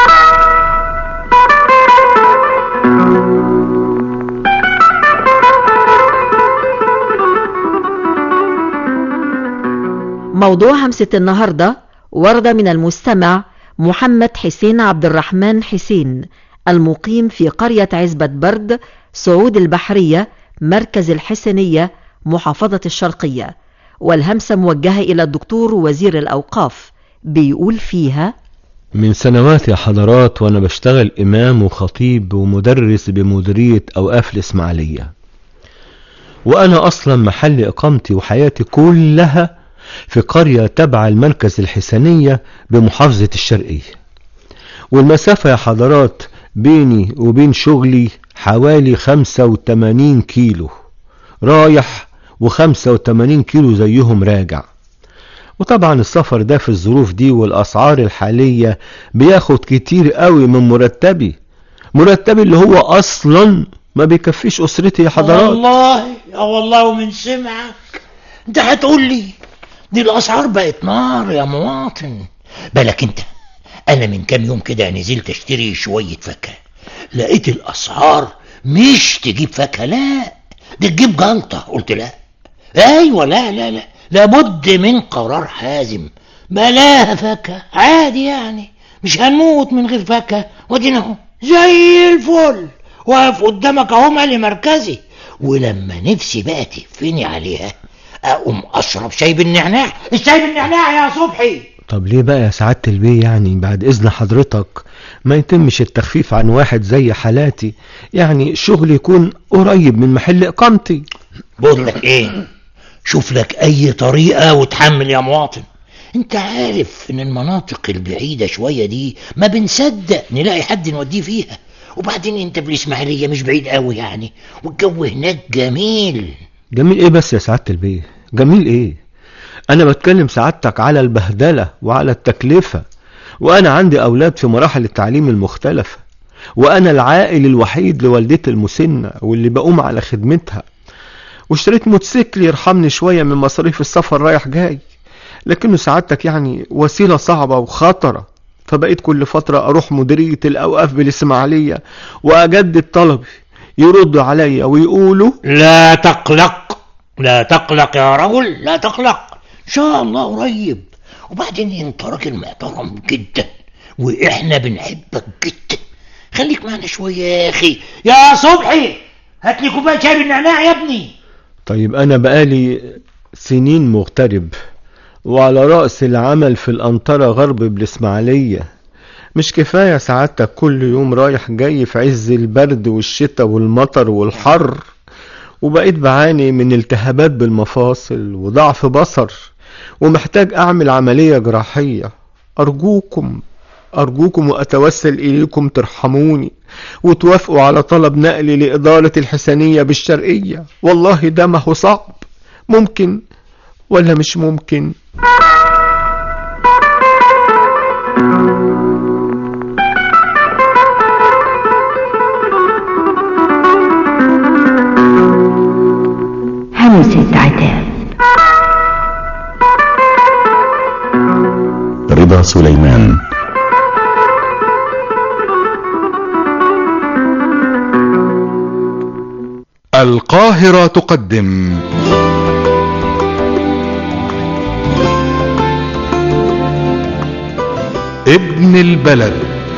موضوع همسة النهاردة ورد من المستمع محمد حسين عبد الرحمن حسين المقيم في قرية عزبة برد سعود البحرية مركز الحسنية محافظة الشرقية والهمسة موجهة إلى الدكتور وزير الأوقاف بيقول فيها من سنوات يا حضرات وانا بشتغل امام وخطيب ومدرس بمديرية اوقاف الاسماعيلية وانا اصلا محل اقامتي وحياتي كلها في قرية تبع المركز الحسنية بمحافظة الشرقية والمسافة يا حضرات بيني وبين شغلي حوالي 85 كيلو رايح و85 كيلو زيهم راجع وطبعا السفر ده في الظروف دي والاسعار الحالية بياخد كتير قوي من مرتبي مرتبي اللي هو اصلا ما بيكفيش اسرتي يا حضرات والله يا والله ومن سمعك انت هتقول لي دي الاسعار بقت نار يا مواطن بالك انت انا من كام يوم كده نزلت اشتري شوية فاكهة لقيت الاسعار مش تجيب فاكهة لا دي تجيب جلطة قلت لا ايوه لا لا لا لابد من قرار حازم بلاها فاكهة عادي يعني مش هنموت من غير فاكهة وادينا اهو زي الفل واقف قدامك اهو مالي مركزي ولما نفسي بقى تقفني عليها اقوم اشرب شاي بالنعناع الشاي بالنعناع يا صبحي طب ليه بقى يا سعادة البيه يعني بعد اذن حضرتك ما يتمش التخفيف عن واحد زي حالاتي يعني شغل يكون قريب من محل اقامتي بقول لك ايه شوف لك اي طريقة وتحمل يا مواطن انت عارف ان المناطق البعيدة شوية دي ما بنصدق نلاقي حد نوديه فيها وبعدين انت في الاسماعيلية مش بعيد قوي يعني والجو هناك جميل جميل ايه بس يا سعادة البيه جميل ايه انا بتكلم سعادتك على البهدلة وعلى التكلفة وانا عندي اولاد في مراحل التعليم المختلفة وانا العائل الوحيد لوالدتي المسنة واللي بقوم على خدمتها واشتريت موتوسيكل يرحمني شوية من مصاريف السفر رايح جاي لكنه سعادتك يعني وسيلة صعبة وخطرة فبقيت كل فترة اروح مديرية الاوقاف بالاسماعيلية واجدد طلبي يردوا عليا ويقولوا لا تقلق لا تقلق يا رجل لا تقلق ان شاء الله قريب وبعدين انت راجل محترم جدا واحنا بنحبك جدا خليك معنا شويه يا اخي يا صبحي هات لي كوبايه شاي بالنعناع يا ابني طيب انا بقالي سنين مغترب وعلى رأس العمل في الأنطرة غرب بالإسماعيلية مش كفاية سعادتك كل يوم رايح جاي في عز البرد والشتاء والمطر والحر وبقيت بعاني من التهابات بالمفاصل وضعف بصر ومحتاج أعمل عملية جراحية أرجوكم أرجوكم وأتوسل إليكم ترحموني وتوافقوا على طلب نقلي لإدارة الحسنية بالشرقية والله ده ما هو صعب ممكن ولا مش ممكن همسة عتاب رضا سليمان القاهرة تقدم ابن البلد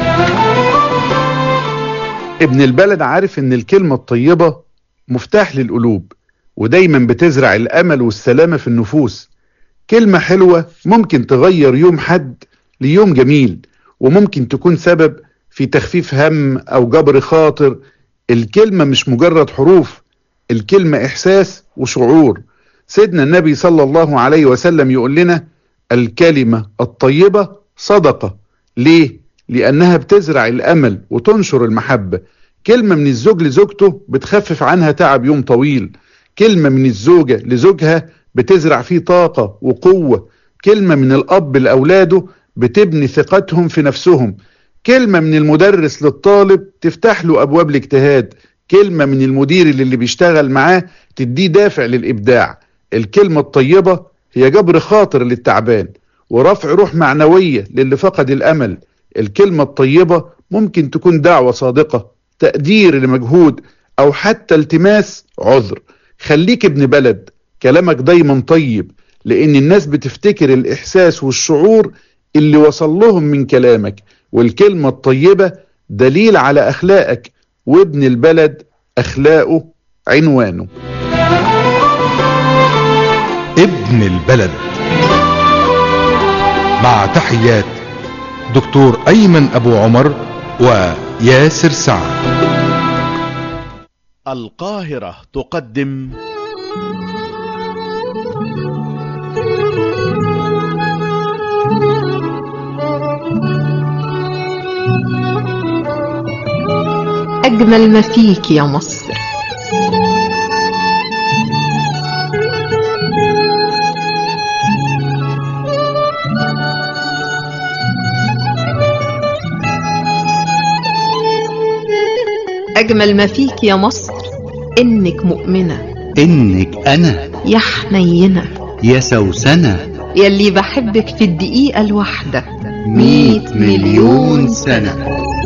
ابن البلد عارف ان الكلمة الطيبة مفتاح للقلوب ودايما بتزرع الامل والسلامة في النفوس كلمة حلوة ممكن تغير يوم حد ليوم جميل وممكن تكون سبب في تخفيف هم او جبر خاطر الكلمة مش مجرد حروف الكلمة احساس وشعور سيدنا النبي صلى الله عليه وسلم يقول لنا الكلمة الطيبة صدقة ليه؟ لأنها بتزرع الأمل وتنشر المحبة كلمة من الزوج لزوجته بتخفف عنها تعب يوم طويل كلمة من الزوجة لزوجها بتزرع فيه طاقة وقوة كلمة من الأب لأولاده بتبني ثقتهم في نفسهم كلمة من المدرس للطالب تفتح له أبواب الاجتهاد كلمة من المدير اللي بيشتغل معاه تديه دافع للإبداع الكلمة الطيبة هي جبر خاطر للتعبان ورفع روح معنوية للي فقد الأمل الكلمة الطيبة ممكن تكون دعوة صادقة تقدير لمجهود أو حتى التماس عذر خليك ابن بلد كلامك دايما طيب لأن الناس بتفتكر الإحساس والشعور اللي وصل لهم من كلامك والكلمة الطيبة دليل على أخلاقك وابن البلد أخلاقه عنوانه ابن البلد مع تحيات دكتور أيمن أبو عمر وياسر سعد القاهرة تقدم أجمل ما فيك يا مصر أجمل ما فيك يا مصر إنك مؤمنة إنك أنا يا حنينة يا سوسنة يلي بحبك في الدقيقة الواحدة مية مليون سنة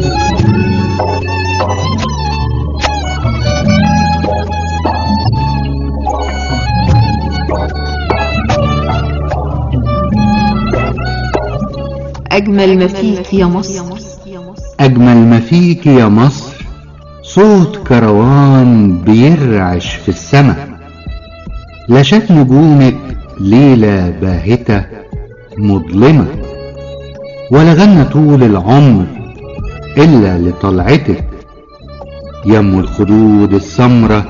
أجمل ما فيك يا مصر أجمل ما فيك يا مصر صوت كروان بيرعش في السماء لا شاف نجومك ليلة باهتة مظلمة ولا غنى طول العمر إلا لطلعتك يم الخدود السمرة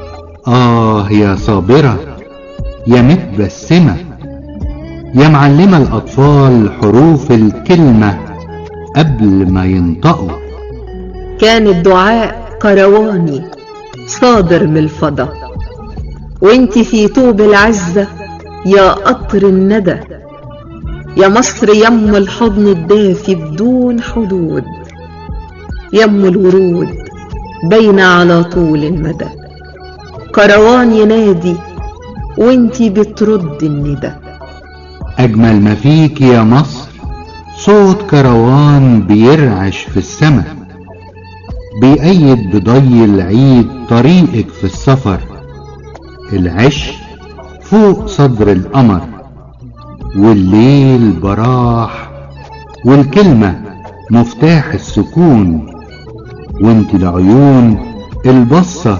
آه يا صابرة يا متبسمة يا معلمة الأطفال حروف الكلمة قبل ما ينطقوا كان الدعاء كرواني صادر من الفضا وانت في طوب العزة يا قطر الندى يا مصر يم الحضن الدافي بدون حدود يم الورود بين على طول المدى كروان ينادي وانت بترد الندى أجمل ما فيك يا مصر صوت كروان بيرعش في السماء بيأيد بضي العيد طريقك في السفر العش فوق صدر القمر والليل براح والكلمة مفتاح السكون وانت العيون البصة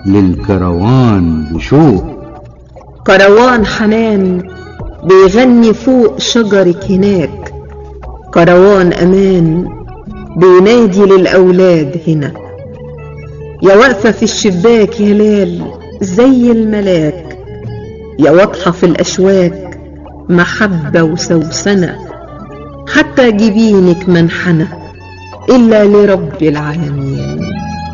للكروان بشوق كروان حنان بيغني فوق شجرك هناك كروان امان بينادي للاولاد هنا يا واقفه في الشباك يا هلال زي الملاك يا واضحه في الاشواك محبه وسوسنه حتى جبينك منحنى الا لرب العالمين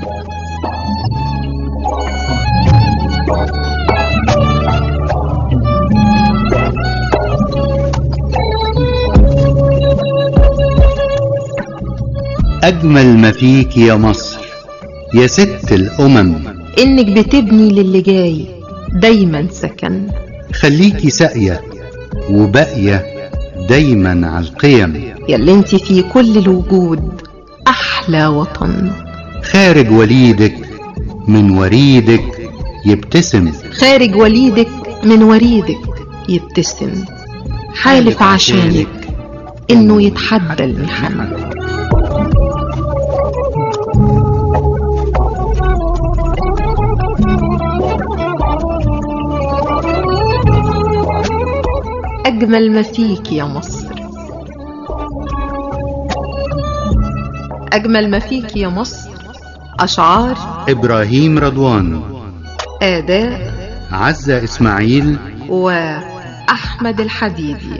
أجمل ما فيك يا مصر يا ست الأمم انك بتبني للي جاي دايما سكن خليكي ساقية وباقية دايما على القيم يلي انت في كل الوجود احلى وطن خارج وليدك من وريدك يبتسم خارج وليدك من وريدك يبتسم حالف عشانك انه يتحدى المحن أجمل ما فيك يا مصر أجمل ما فيك يا مصر أشعار إبراهيم رضوان آداء عزة إسماعيل وأحمد الحديدي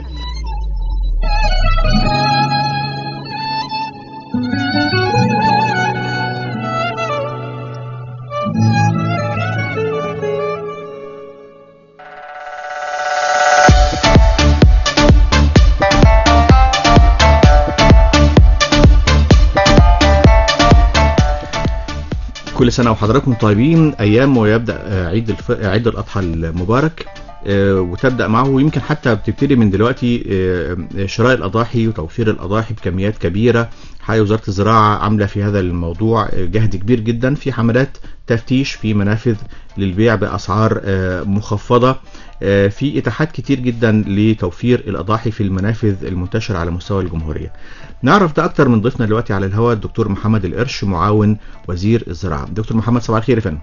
كل سنة وحضراتكم طيبين أيام ويبدأ آه، عيد الف... عيد الأضحى المبارك آه، وتبدأ معه يمكن حتى بتبتدي من دلوقتي آه، شراء الأضاحي وتوفير الأضاحي بكميات كبيرة حقيقة وزارة الزراعة عاملة في هذا الموضوع آه، جهد كبير جدا في حملات تفتيش في منافذ للبيع بأسعار آه، مخفضة آه، في إتاحات كتير جدا لتوفير الأضاحي في المنافذ المنتشرة على مستوى الجمهورية نعرف ده أكتر من ضيفنا دلوقتي على الهواء الدكتور محمد القرش معاون وزير الزراعة دكتور محمد صباح الخير يا فندم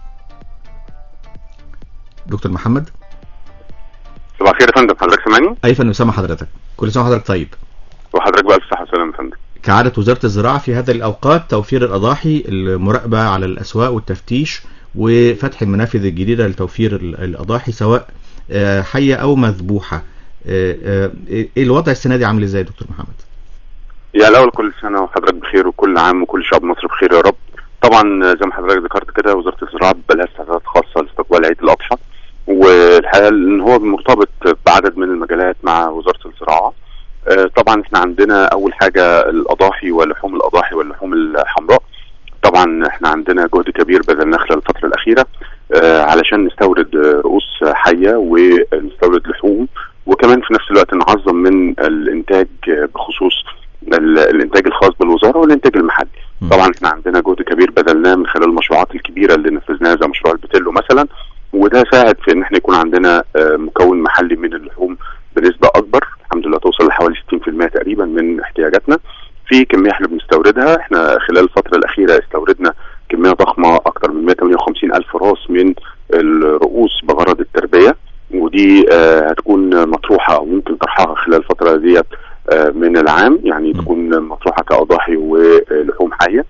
دكتور محمد صباح الخير يا فندم حضرتك سامعني أي فندم سامع حضرتك كل سنة وحضرتك طيب وحضرتك بألف صحة وسلامة يا فندم كعادة وزارة الزراعة في هذه الأوقات توفير الأضاحي المراقبة على الأسواق والتفتيش وفتح المنافذ الجديدة لتوفير ال- الأضاحي سواء آه، حية أو مذبوحة آه، آه، إيه الوضع السنة دي عامل إزاي يا دكتور محمد؟ يا الأول كل سنة وحضرتك بخير وكل عام وكل شعب مصر بخير يا رب طبعا زي ما حضرتك ذكرت كده وزارة الزراعة بقى لها استعدادات خاصة لاستقبال عيد الأضحى والحقيقة إن هو مرتبط بعدد من المجالات مع وزارة الزراعة آه، طبعا احنا عندنا أول حاجة الأضاحي ولحوم الأضاحي واللحوم الحمراء طبعا احنا عندنا جهد كبير بذلناه خلال الفترة الأخيرة آه، علشان نستورد آه، رؤوس حية ونستورد لحوم وكمان في نفس الوقت نعظم من الإنتاج آه، بخصوص ال- الإنتاج الخاص بالوزارة والإنتاج المحلي طبعا احنا عندنا جهد كبير بذلناه من خلال المشروعات الكبيرة اللي نفذناها زي مشروع البتلو مثلا وده ساعد في ان احنا يكون عندنا آه، مكون محلي من اللحوم بنسبة اكبر الحمد لله توصل لحوالي 60% تقريبا من احتياجاتنا في كمية احنا بنستوردها احنا خلال الفترة الأخيرة استوردنا كمية ضخمة أكثر من 158 ألف راس من الرؤوس بغرض التربية ودي آه، هتكون مطروحة أو ممكن طرحها خلال الفترة ديت آه، من العام يعني تكون مطروحة كأضاحي ولحوم حية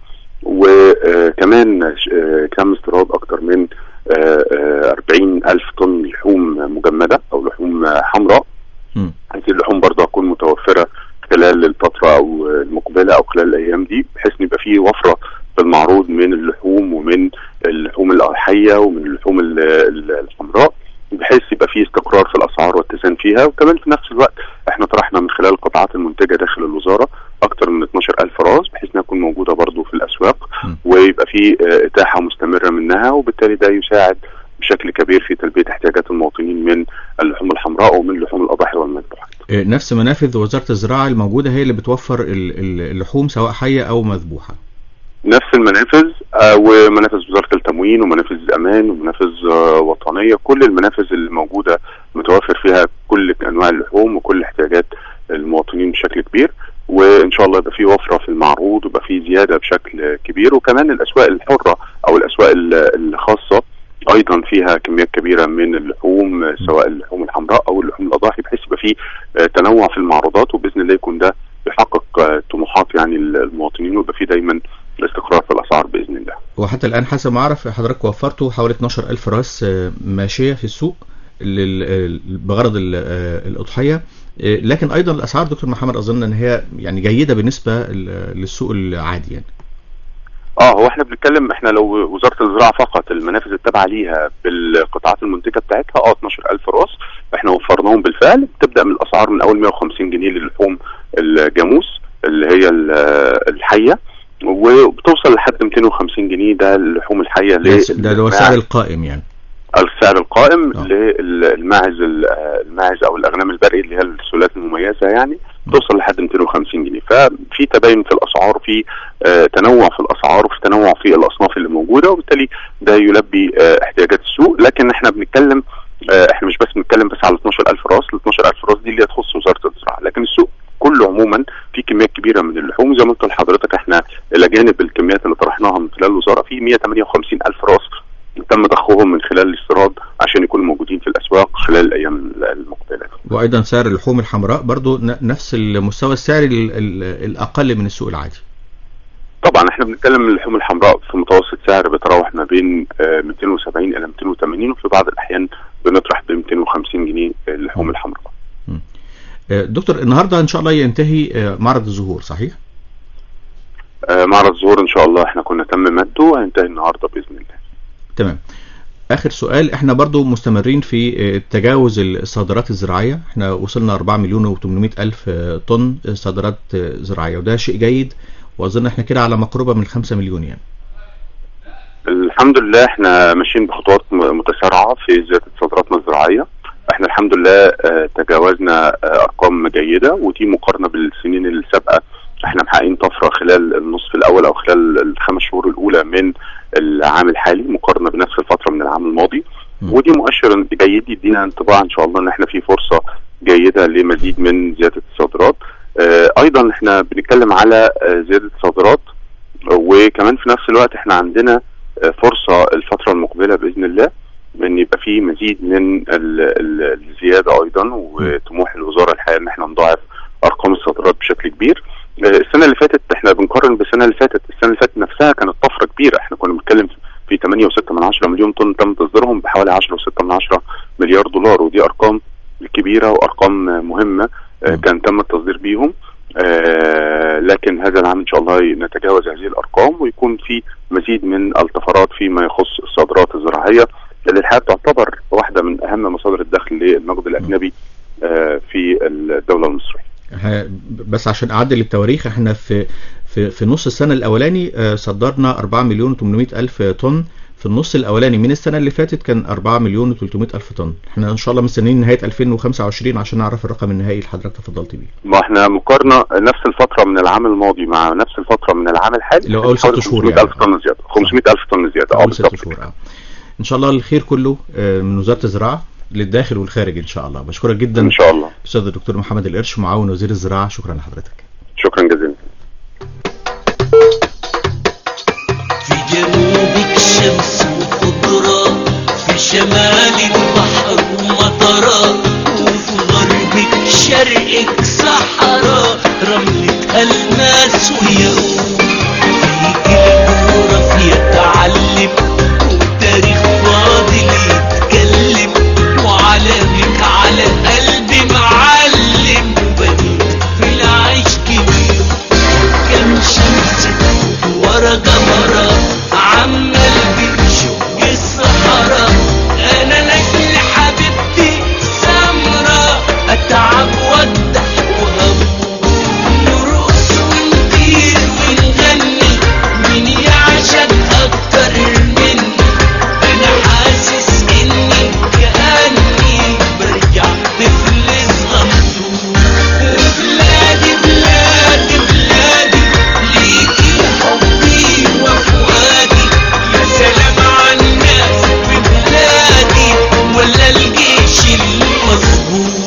وكمان كم استيراد أكثر من آه، آه، 40 ألف طن لحوم مجمدة أو لحوم آه، حمراء هذه اللحوم برضه هتكون متوفرة خلال الفترة أو المقبلة أو خلال الأيام دي بحيث إن يبقى فيه وفرة في المعروض من اللحوم ومن اللحوم الحية ومن اللحوم ال- ال- الحمراء بحيث يبقى فيه استقرار في الأسعار واتزان فيها وكمان في نفس الوقت احنا طرحنا من خلال القطاعات المنتجة داخل الوزارة أكثر من 12 ألف راس بحيث إنها تكون موجودة برضه في الأسواق ويبقى فيه آه، إتاحة مستمرة منها وبالتالي ده يساعد بشكل كبير في تلبية احتياجات المواطنين من اللحوم الحمراء ومن لحوم الأضاحي والمذبوحات آه، نفس منافذ وزارة الزراعة الموجودة هي اللي بتوفر ال- ال- اللحوم سواء حية أو مذبوحة نفس المنافذ آه، ومنافذ وزارة التموين ومنافذ الأمان ومنافذ آه، وطنية كل المنافذ اللي موجودة متوفر فيها كل أنواع اللحوم وكل احتياجات المواطنين بشكل كبير وإن شاء الله يبقى في وفرة في المعروض ويبقى في زيادة بشكل كبير وكمان الأسواق الحرة أو الأسواق ال- الخاصة ايضا فيها كميات كبيره من اللحوم آه، سواء اللحوم الحمراء او اللحوم الاضاحي بحيث يبقى في آه، تنوع في المعروضات وباذن الله يكون ده يحقق آه، طموحات يعني المواطنين ويبقى في دايما استقرار في الاسعار باذن الله. وحتى الآن حسب ما أعرف حضرتك وفرتوا حوالي 12 ألف راس آه، ماشية في السوق لل- بغرض ال- آه، الأضحية آه، لكن أيضا الأسعار دكتور محمد أظن أن هي يعني جيدة بالنسبة ل- للسوق العادي يعني اه هو احنا بنتكلم احنا لو وزاره الزراعه فقط المنافذ التابعه ليها بالقطاعات المنتجه بتاعتها اه 12000 راس احنا وفرناهم بالفعل بتبدا من الاسعار من اول 150 جنيه للحوم الجاموس اللي هي ال- الحيه وبتوصل لحد 250 جنيه ده اللحوم الحيه ده س- ده هو السعر للماعز- القائم يعني السعر القائم للماعز ال- الماعز او الاغنام البري اللي هي السلالات المميزه يعني توصل لحد 250 جنيه ففي تباين في الاسعار في آه، تنوع في الاسعار وفي تنوع في الاصناف اللي موجوده وبالتالي ده يلبي آه، احتياجات السوق لكن احنا بنتكلم آه، احنا مش بس بنتكلم بس على 12000 راس ال 12000 راس دي اللي تخص وزاره الزراعه لكن السوق كله عموما في كميات كبيره من اللحوم زي ما قلت لحضرتك احنا الى جانب الكميات اللي طرحناها من خلال الوزاره في 158 الف راس تم ضخهم من خلال الاستيراد عشان يكونوا موجودين في الاسواق خلال الايام المقبله وأيضا سعر اللحوم الحمراء برضو ن- نفس المستوى السعري ال- ال- الأقل من السوق العادي طبعا احنا بنتكلم اللحوم الحمراء في متوسط سعر بيتراوح ما بين آه، 270 الى 280 وفي بعض الاحيان بنطرح ب 250 جنيه اللحوم الحمراء آه، دكتور النهاردة إن شاء الله ينتهي آه، معرض الزهور صحيح؟ آه، معرض الزهور ان شاء الله احنا كنا تم مده وهينتهي النهارده باذن الله تمام اخر سؤال احنا برضو مستمرين في آه، تجاوز الصادرات الزراعية احنا وصلنا 4 مليون و800 الف آه، طن صادرات آه، زراعية وده شيء جيد واظن احنا كده على مقربة من 5 مليون يعني الحمد لله احنا ماشيين بخطوات م- متسارعه في زياده صادراتنا الزراعيه احنا الحمد لله آه، تجاوزنا آه، ارقام جيده ودي مقارنه بالسنين السابقه احنا محققين طفره خلال النصف الاول او خلال الخمس شهور الاولى من العام الحالي مقارنه بنفس الفتره من العام الماضي ودي مؤشر جيد يدينا انطباع ان شاء الله ان احنا في فرصه جيده لمزيد من زياده الصادرات آه، ايضا احنا بنتكلم على آه، زياده صادرات وكمان في نفس الوقت احنا عندنا آه، فرصه الفتره المقبله باذن الله ان يبقى في مزيد من ال- ال- الزياده ايضا وطموح الوزاره الحقيقه ان احنا نضاعف ارقام الصادرات بشكل كبير آه، السنه اللي فاتت احنا بنقارن بالسنه اللي فاتت السنه اللي فاتت نفسها كانت طفره كبيره احنا كنا بنتكلم في 8.6 من 10 مليون طن تم تصديرهم بحوالي 10.6 من 10 مليار دولار ودي ارقام كبيره وارقام مهمه آه، كان تم التصدير بيهم آه، لكن هذا العام ان شاء الله نتجاوز هذه الارقام ويكون في مزيد من الطفرات فيما يخص الصادرات الزراعيه اللي الحقيقه تعتبر واحده من اهم مصادر الدخل للنقد الاجنبي آه، في الدوله المصريه. ها- بس عشان اعدل التواريخ احنا في في في نص السنه الاولاني آه، صدرنا 4 مليون و800 الف طن في النص الاولاني من السنه اللي فاتت كان 4 مليون و300 الف طن احنا ان شاء الله مستنيين نهايه 2025 عشان نعرف الرقم النهائي اللي حضرتك تفضلت بيه ما احنا مقارنه نفس الفتره من العام الماضي مع نفس الفتره من العام الحالي اللي هو أول ست حوالي شهور 500 يعني. الف طن زياده 500 الف طن زياده اه اول ست بالظبط شهور اه ان شاء الله الخير كله آه، من وزاره الزراعه للداخل والخارج ان شاء الله بشكرك جدا ان شاء الله استاذ الدكتور محمد القرش معاون وزير الزراعه شكرا لحضرتك شكرا جزيلا في جنوبك شمس وخضرة في شمال البحر ومطرة وفي غربك شرقك صحراء رملة ألماس وياقوت فيك الجغرافيا تعلم والتاريخ فاضل يتكلم وعلمك على قلبي معلم وبنيت في العيش كبير كم شمس ورا جمرة عمال بتشق الصحراء انا لاجل حبيبتي سمرة اتعب واضحك وهموت نرقص ونطير ونغني مين يعشق اكتر مني انا حاسس اني كاني برجع طفل صغنطوط وبلادي بلادي بلادي ليكي حبي وفؤادي يا سلام على الناس في بلادي ولا الجيش المظبوط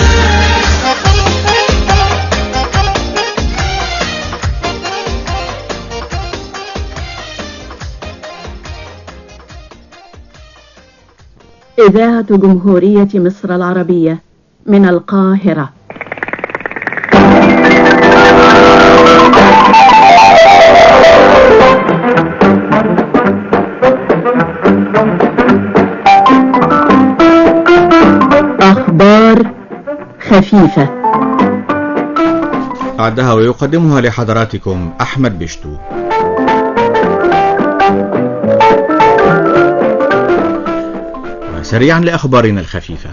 إذاعة جمهورية مصر العربية من القاهرة أخبار خفيفة أعدها ويقدمها لحضراتكم أحمد بشتو سريعا لأخبارنا الخفيفة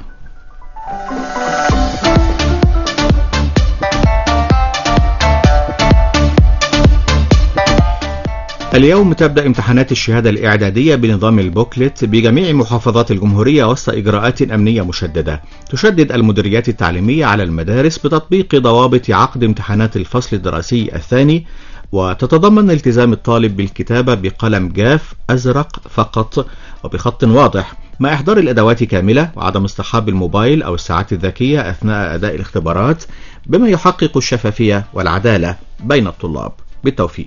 اليوم تبدأ امتحانات الشهادة الإعدادية بنظام البوكلت بجميع محافظات الجمهورية وسط إجراءات أمنية مشددة تشدد المديريات التعليمية على المدارس بتطبيق ضوابط عقد امتحانات الفصل الدراسي الثاني وتتضمن التزام الطالب بالكتابة بقلم جاف أزرق فقط وبخط واضح مع إحضار الأدوات كاملة وعدم اصطحاب الموبايل أو الساعات الذكية أثناء أداء الاختبارات بما يحقق الشفافية والعدالة بين الطلاب بالتوفيق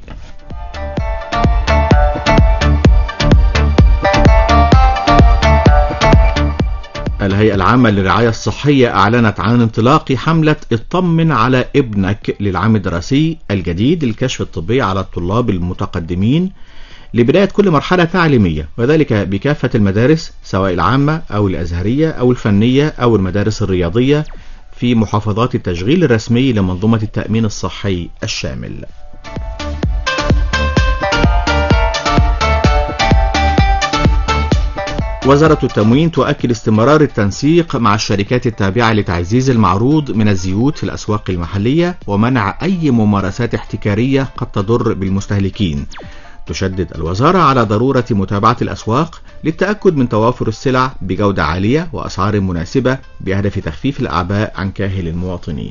الهيئة العامة للرعاية الصحية أعلنت عن انطلاق حملة اطمن على ابنك للعام الدراسي الجديد للكشف الطبي على الطلاب المتقدمين لبداية كل مرحلة تعليمية وذلك بكافة المدارس سواء العامة أو الأزهرية أو الفنية أو المدارس الرياضية في محافظات التشغيل الرسمي لمنظومة التأمين الصحي الشامل وزارة التموين تؤكد استمرار التنسيق مع الشركات التابعة لتعزيز المعروض من الزيوت في الأسواق المحلية ومنع أي ممارسات احتكارية قد تضر بالمستهلكين تشدد الوزارة على ضرورة متابعة الأسواق للتأكد من توافر السلع بجودة عالية وأسعار مناسبة بهدف تخفيف الأعباء عن كاهل المواطنين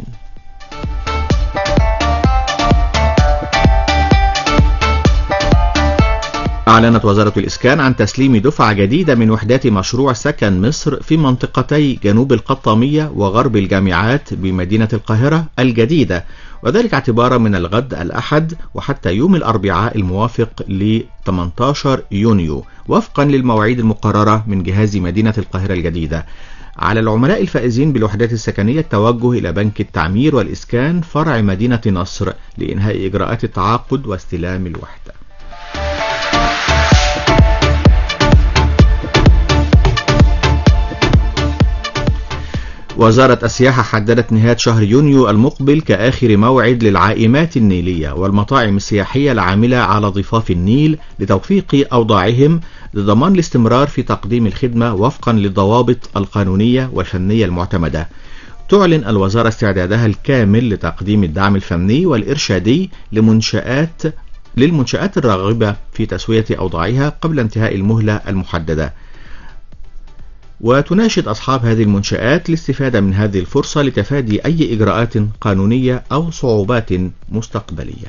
أعلنت وزارة الإسكان عن تسليم دفعة جديدة من وحدات مشروع سكن مصر في منطقتي جنوب القطامية وغرب الجامعات بمدينة القاهرة الجديدة وذلك اعتبارا من الغد الأحد وحتى يوم الأربعاء الموافق ل 18 يونيو وفقا للمواعيد المقررة من جهاز مدينة القاهرة الجديدة على العملاء الفائزين بالوحدات السكنية التوجه إلى بنك التعمير والإسكان فرع مدينة نصر لإنهاء إجراءات التعاقد واستلام الوحدة وزارة السياحة حددت نهاية شهر يونيو المقبل كآخر موعد للعائمات النيلية والمطاعم السياحية العاملة على ضفاف النيل لتوثيق أوضاعهم لضمان الاستمرار في تقديم الخدمة وفقا للضوابط القانونية والفنية المعتمدة. تعلن الوزارة استعدادها الكامل لتقديم الدعم الفني والإرشادي لمنشآت للمنشآت الراغبة في تسوية أوضاعها قبل انتهاء المهلة المحددة. وتناشد أصحاب هذه المنشآت الاستفادة من هذه الفرصة لتفادي أي إجراءات قانونية أو صعوبات مستقبلية.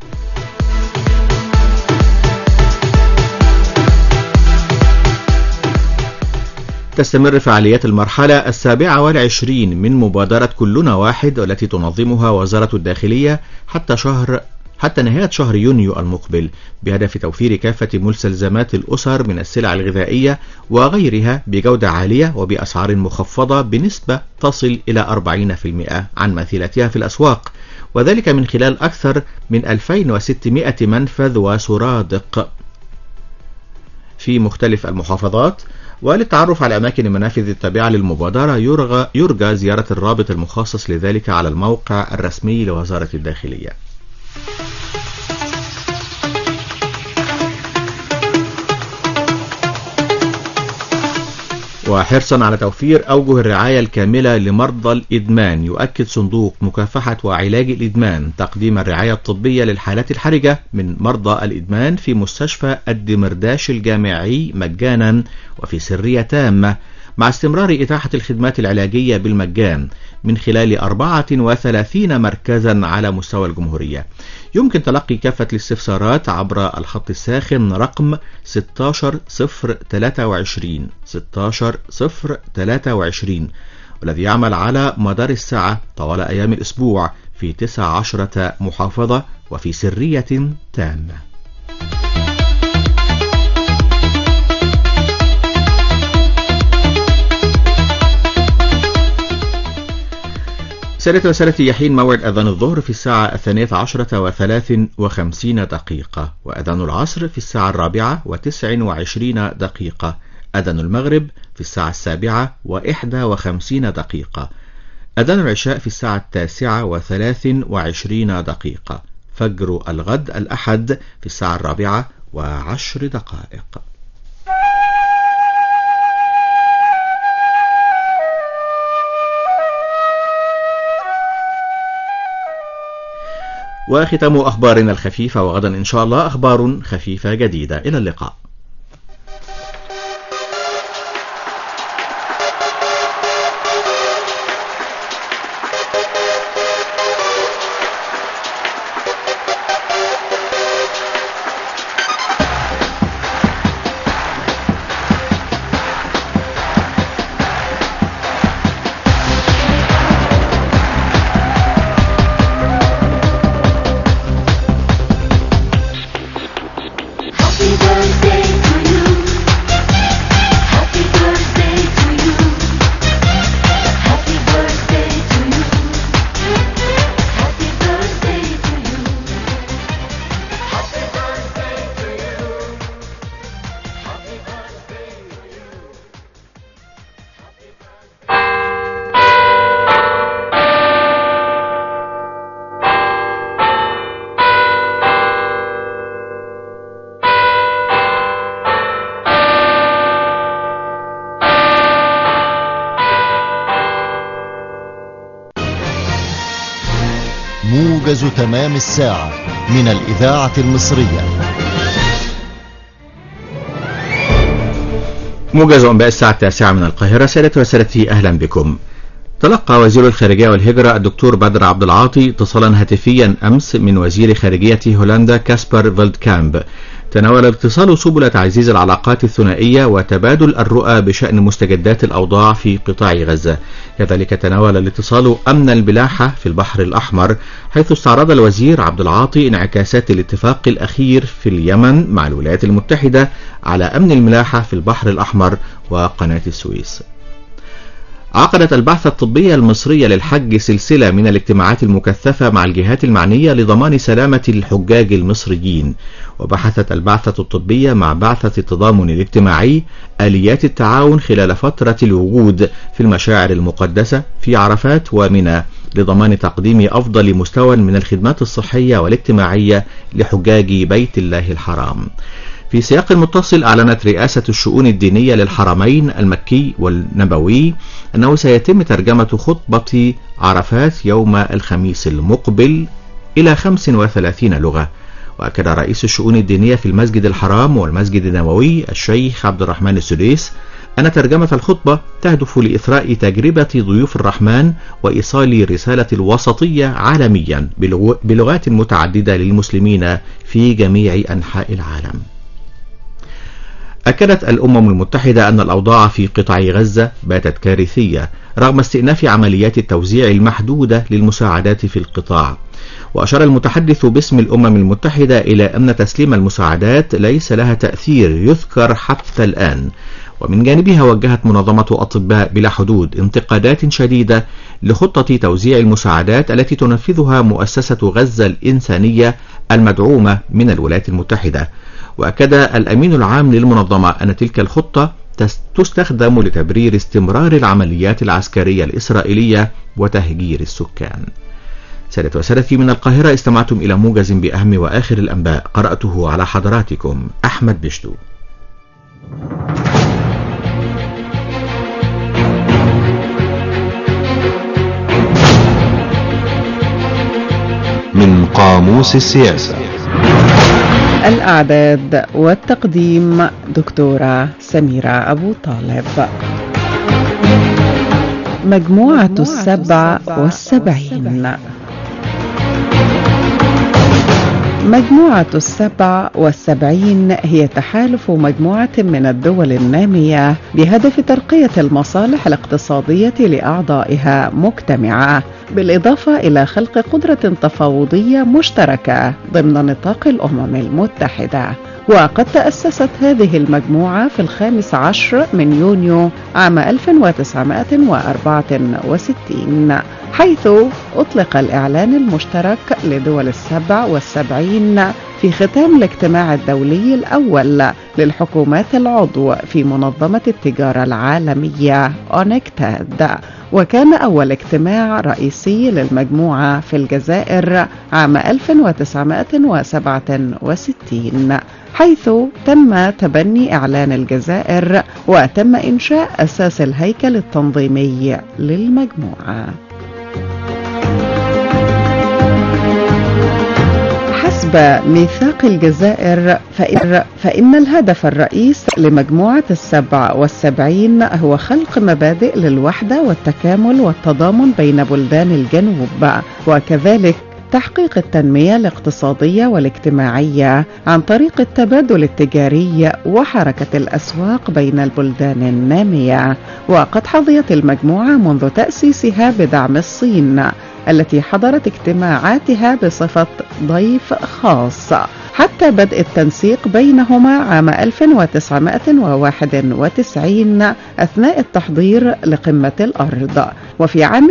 تستمر فعاليات المرحلة السابعة والعشرين من مبادرة كلنا واحد والتي تنظمها وزارة الداخلية حتى شهر حتى نهاية شهر يونيو المقبل بهدف توفير كافة مستلزمات الأسر من السلع الغذائية وغيرها بجودة عالية وبأسعار مخفضة بنسبة تصل إلى 40% عن مثيلتها في الأسواق وذلك من خلال أكثر من 2600 منفذ وسرادق في مختلف المحافظات وللتعرف على أماكن المنافذ التابعة للمبادرة يرغى يرجى زيارة الرابط المخصص لذلك على الموقع الرسمي لوزارة الداخلية. وحرصا على توفير أوجه الرعاية الكاملة لمرضى الإدمان يؤكد صندوق مكافحة وعلاج الإدمان تقديم الرعاية الطبية للحالات الحرجة من مرضى الإدمان في مستشفى الدمرداش الجامعي مجانا وفي سرية تامة مع استمرار إتاحة الخدمات العلاجية بالمجان من خلال 34 مركزا على مستوى الجمهورية يمكن تلقي كافة الاستفسارات عبر الخط الساخن رقم 16023 16023 والذي يعمل على مدار الساعة طوال أيام الأسبوع في 19 محافظة وفي سرية تامة سادة وسادتي يحين موعد أذان الظهر في الساعة الثانية عشرة وثلاث وخمسين دقيقة وأذان العصر في الساعة الرابعة وتسع وعشرين دقيقة أذان المغرب في الساعة السابعة وإحدى وخمسين دقيقة أذان العشاء في الساعة التاسعة وثلاث وعشرين دقيقة فجر الغد الأحد في الساعة الرابعة وعشر دقائق وختام أخبارنا الخفيفة وغدا إن شاء الله أخبار خفيفة جديدة إلى اللقاء موجز تمام الساعة من الإذاعة المصرية موجز أنباء الساعة التاسعة من القاهرة سادتي وسادتي أهلا بكم تلقى وزير الخارجية والهجرة الدكتور بدر عبد العاطي اتصالا هاتفيا أمس من وزير خارجية هولندا كاسبر فيلدكامب تناول الاتصال سبل تعزيز العلاقات الثنائية وتبادل الرؤى بشأن مستجدات الأوضاع في قطاع غزة كذلك تناول الاتصال أمن البلاحة في البحر الأحمر حيث استعرض الوزير عبد العاطي انعكاسات الاتفاق الأخير في اليمن مع الولايات المتحدة على أمن الملاحة في البحر الأحمر وقناة السويس عقدت البعثة الطبية المصرية للحج سلسلة من الاجتماعات المكثفة مع الجهات المعنية لضمان سلامة الحجاج المصريين وبحثت البعثة الطبية مع بعثة التضامن الاجتماعي آليات التعاون خلال فترة الوجود في المشاعر المقدسة في عرفات ومنى لضمان تقديم أفضل مستوى من الخدمات الصحية والاجتماعية لحجاج بيت الله الحرام في سياق متصل أعلنت رئاسة الشؤون الدينية للحرمين المكي والنبوي أنه سيتم ترجمة خطبة عرفات يوم الخميس المقبل إلى 35 لغة وأكد رئيس الشؤون الدينية في المسجد الحرام والمسجد النبوي الشيخ عبد الرحمن السديس أن ترجمة الخطبة تهدف لإثراء تجربة ضيوف الرحمن وإيصال رسالة الوسطية عالميا بلغات متعددة للمسلمين في جميع أنحاء العالم أكدت الأمم المتحدة أن الأوضاع في قطاع غزة باتت كارثية رغم استئناف عمليات التوزيع المحدودة للمساعدات في القطاع وأشار المتحدث باسم الأمم المتحدة إلى أن تسليم المساعدات ليس لها تأثير يذكر حتى الآن ومن جانبها وجهت منظمة أطباء بلا حدود انتقادات شديدة لخطة توزيع المساعدات التي تنفذها مؤسسة غزة الإنسانية المدعومة من الولايات المتحدة وأكد الأمين العام للمنظمة أن تلك الخطة تستخدم لتبرير استمرار العمليات العسكرية الإسرائيلية وتهجير السكان سادة وسادتي من القاهرة استمعتم إلى موجز بأهم وآخر الأنباء قرأته على حضراتكم أحمد بشتو من قاموس السياسة الأعداد والتقديم دكتورة سميرة أبو طالب مجموعة السبع والسبعين مجموعة السبع والسبعين هي تحالف مجموعة من الدول النامية بهدف ترقية المصالح الاقتصادية لأعضائها مجتمعة بالإضافة إلى خلق قدرة تفاوضية مشتركة ضمن نطاق الأمم المتحدة وقد تأسست هذه المجموعة في الخامس عشر من يونيو عام 1964 حيث أطلق الإعلان المشترك لدول السبع والسبعين في ختام الاجتماع الدولي الأول للحكومات العضو في منظمة التجارة العالمية أونكتاد وكان أول اجتماع رئيسي للمجموعة في الجزائر عام 1967 حيث تم تبني إعلان الجزائر وتم إنشاء أساس الهيكل التنظيمي للمجموعة حسب ميثاق الجزائر فإن, فإن الهدف الرئيس لمجموعة السبع والسبعين هو خلق مبادئ للوحدة والتكامل والتضامن بين بلدان الجنوب وكذلك تحقيق التنمية الاقتصادية والاجتماعية عن طريق التبادل التجاري وحركة الأسواق بين البلدان النامية وقد حظيت المجموعة منذ تأسيسها بدعم الصين التي حضرت اجتماعاتها بصفة ضيف خاص حتى بدء التنسيق بينهما عام 1991 أثناء التحضير لقمة الأرض وفي عام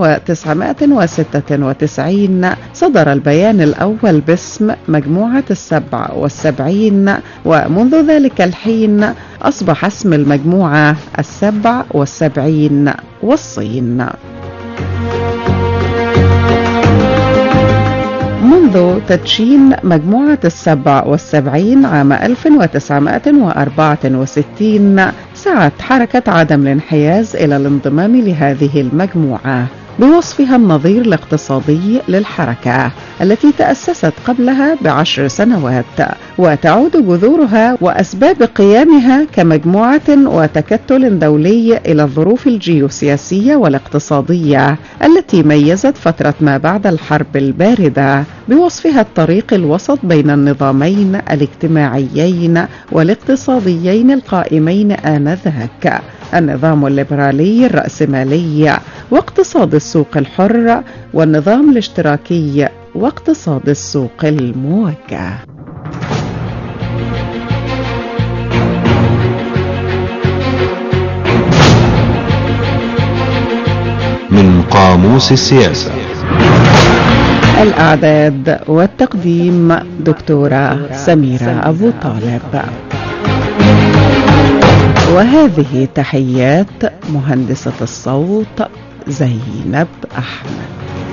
1996 صدر البيان الأول باسم مجموعة السبع والسبعين ومنذ ذلك الحين أصبح اسم المجموعة السبع والسبعين والصين منذ تدشين مجموعة السبع والسبعين عام 1964 سعت حركة عدم الانحياز إلى الانضمام لهذه المجموعة بوصفها النظير الاقتصادي للحركة التي تأسست قبلها بعشر سنوات وتعود جذورها وأسباب قيامها كمجموعة وتكتل دولي إلى الظروف الجيوسياسية والاقتصادية التي ميزت فترة ما بعد الحرب الباردة بوصفها الطريق الوسط بين النظامين الاجتماعيين والاقتصاديين القائمين آنذاك النظام الليبرالي الرأسمالي واقتصاد السوق الحر والنظام الاشتراكي واقتصاد السوق الموجه من قاموس السياسة الأعداد والتقديم دكتورة سميرة أبو طالب وهذه تحيات مهندسة الصوت زينب أحمد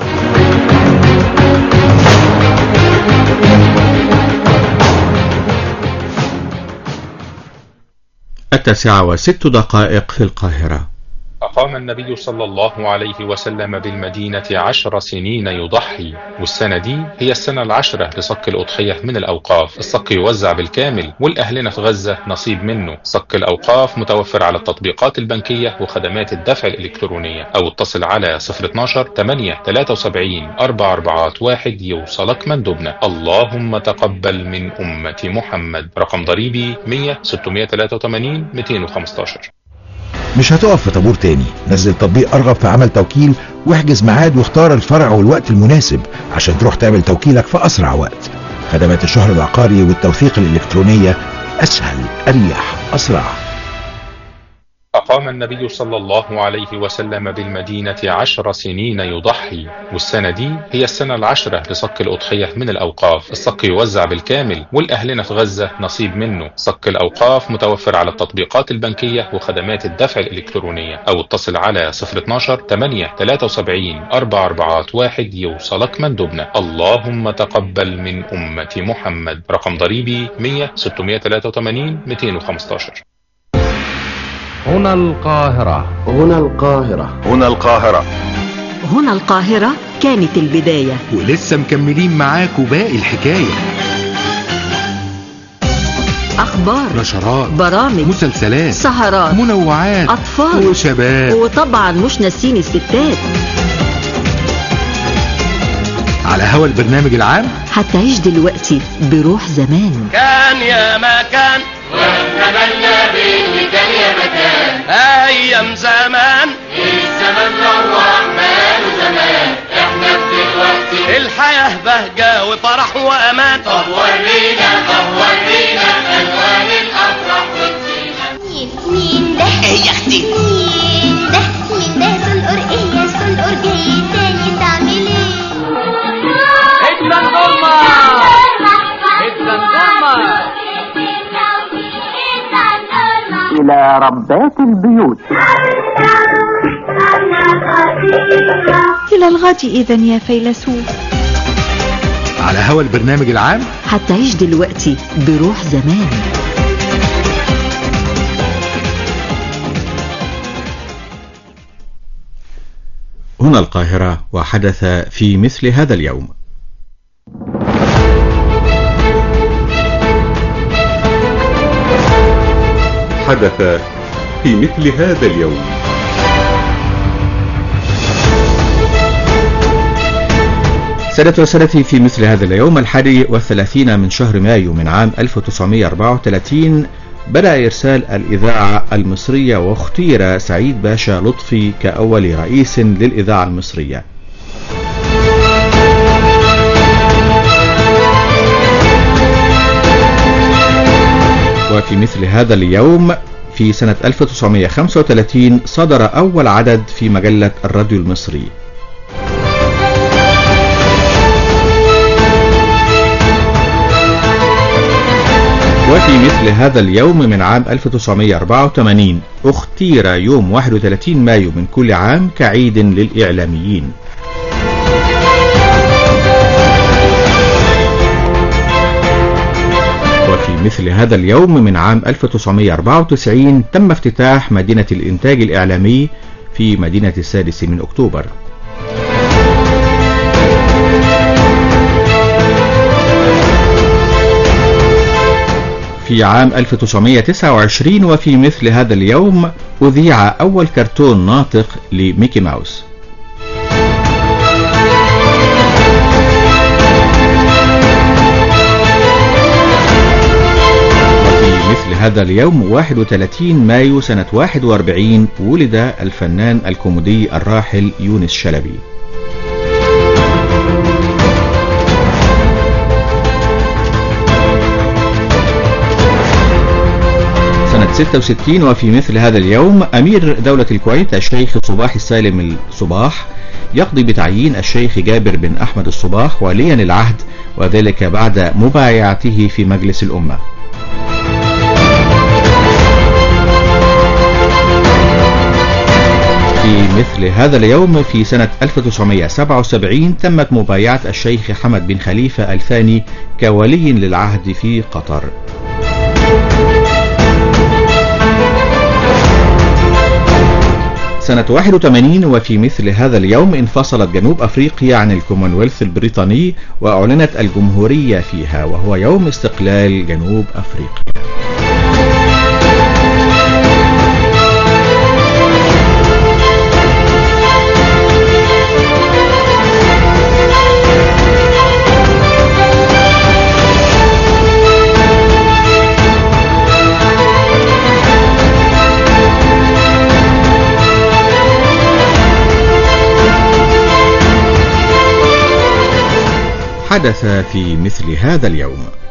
التاسعة وست دقائق في القاهرة أقام النبي صلى الله عليه وسلم بالمدينة عشر سنين يضحي والسنة دي هي السنة العشرة لصك الأضحية من الأوقاف الصك يوزع بالكامل والأهلنا في غزة نصيب منه صك الأوقاف متوفر على التطبيقات البنكية وخدمات الدفع الإلكترونية أو اتصل على 012 8 73 441 يوصلك مندوبنا اللهم تقبل من أمة محمد رقم ضريبي 100 683 215 مش هتقف في طابور تاني نزل تطبيق ارغب في عمل توكيل واحجز ميعاد واختار الفرع والوقت المناسب عشان تروح تعمل توكيلك في اسرع وقت خدمات الشهر العقاري والتوثيق الالكترونية اسهل اريح اسرع أقام النبي صلى الله عليه وسلم بالمدينة عشر سنين يضحي والسنة دي هي السنة العشرة لصك الأضحية من الأوقاف الصك يوزع بالكامل والأهلنا في غزة نصيب منه صك الأوقاف متوفر على التطبيقات البنكية وخدمات الدفع الإلكترونية أو اتصل على 012 8 73 441 يوصلك مندوبنا اللهم تقبل من أمة محمد رقم ضريبي 100 683 215 هنا القاهرة هنا القاهرة هنا القاهرة هنا القاهرة كانت البداية ولسه مكملين معاكم باقي الحكاية أخبار نشرات برامج مسلسلات سهرات منوعات أطفال وشباب وطبعا مش ناسين الستات على هوا البرنامج العام هتعيش دلوقتي بروح زمان كان يا ما كان ونتمنى باللي كان يا مكان ايام زمان الزمن روح ماله زمان احنا في دلوقتي الحياة بهجة وفرح وامان طب ورينا طب ورينا الوان الافراح والزينة مين ده؟ ايه يا اختي؟ مين ده؟ مين ده سنقر ايه يا سنقر جاي تاني تعمل ايه؟ ادنا النورمة ادنا النورمة إلى ربات البيوت إلى الغد إذا يا فيلسوف على هوا البرنامج العام هتعيش دلوقتي بروح زمان هنا القاهرة وحدث في مثل هذا اليوم حدث في مثل هذا اليوم سادة وسادتي في مثل هذا اليوم الحادي والثلاثين من شهر مايو من عام 1934 بدأ إرسال الإذاعة المصرية واختير سعيد باشا لطفي كأول رئيس للإذاعة المصرية وفي مثل هذا اليوم في سنة 1935 صدر أول عدد في مجلة الراديو المصري وفي مثل هذا اليوم من عام 1984 اختير يوم 31 مايو من كل عام كعيد للإعلاميين وفي مثل هذا اليوم من عام 1994 تم افتتاح مدينة الإنتاج الإعلامي في مدينة السادس من أكتوبر في عام 1929 وفي مثل هذا اليوم أذيع أول كرتون ناطق لميكي ماوس وفي مثل هذا اليوم 31 مايو سنة 41 ولد الفنان الكوميدي الراحل يونس شلبي سنة 66 وفي مثل هذا اليوم أمير دولة الكويت الشيخ صباح السالم الصباح يقضي بتعيين الشيخ جابر بن أحمد الصباح وليا العهد وذلك بعد مبايعته في مجلس الأمة في مثل هذا اليوم في سنة 1977 تمت مبايعة الشيخ حمد بن خليفة الثاني كولي للعهد في قطر سنة 81 وفي مثل هذا اليوم انفصلت جنوب أفريقيا عن الكومنولث البريطاني وأعلنت الجمهورية فيها وهو يوم استقلال جنوب أفريقيا حدث في مثل هذا اليوم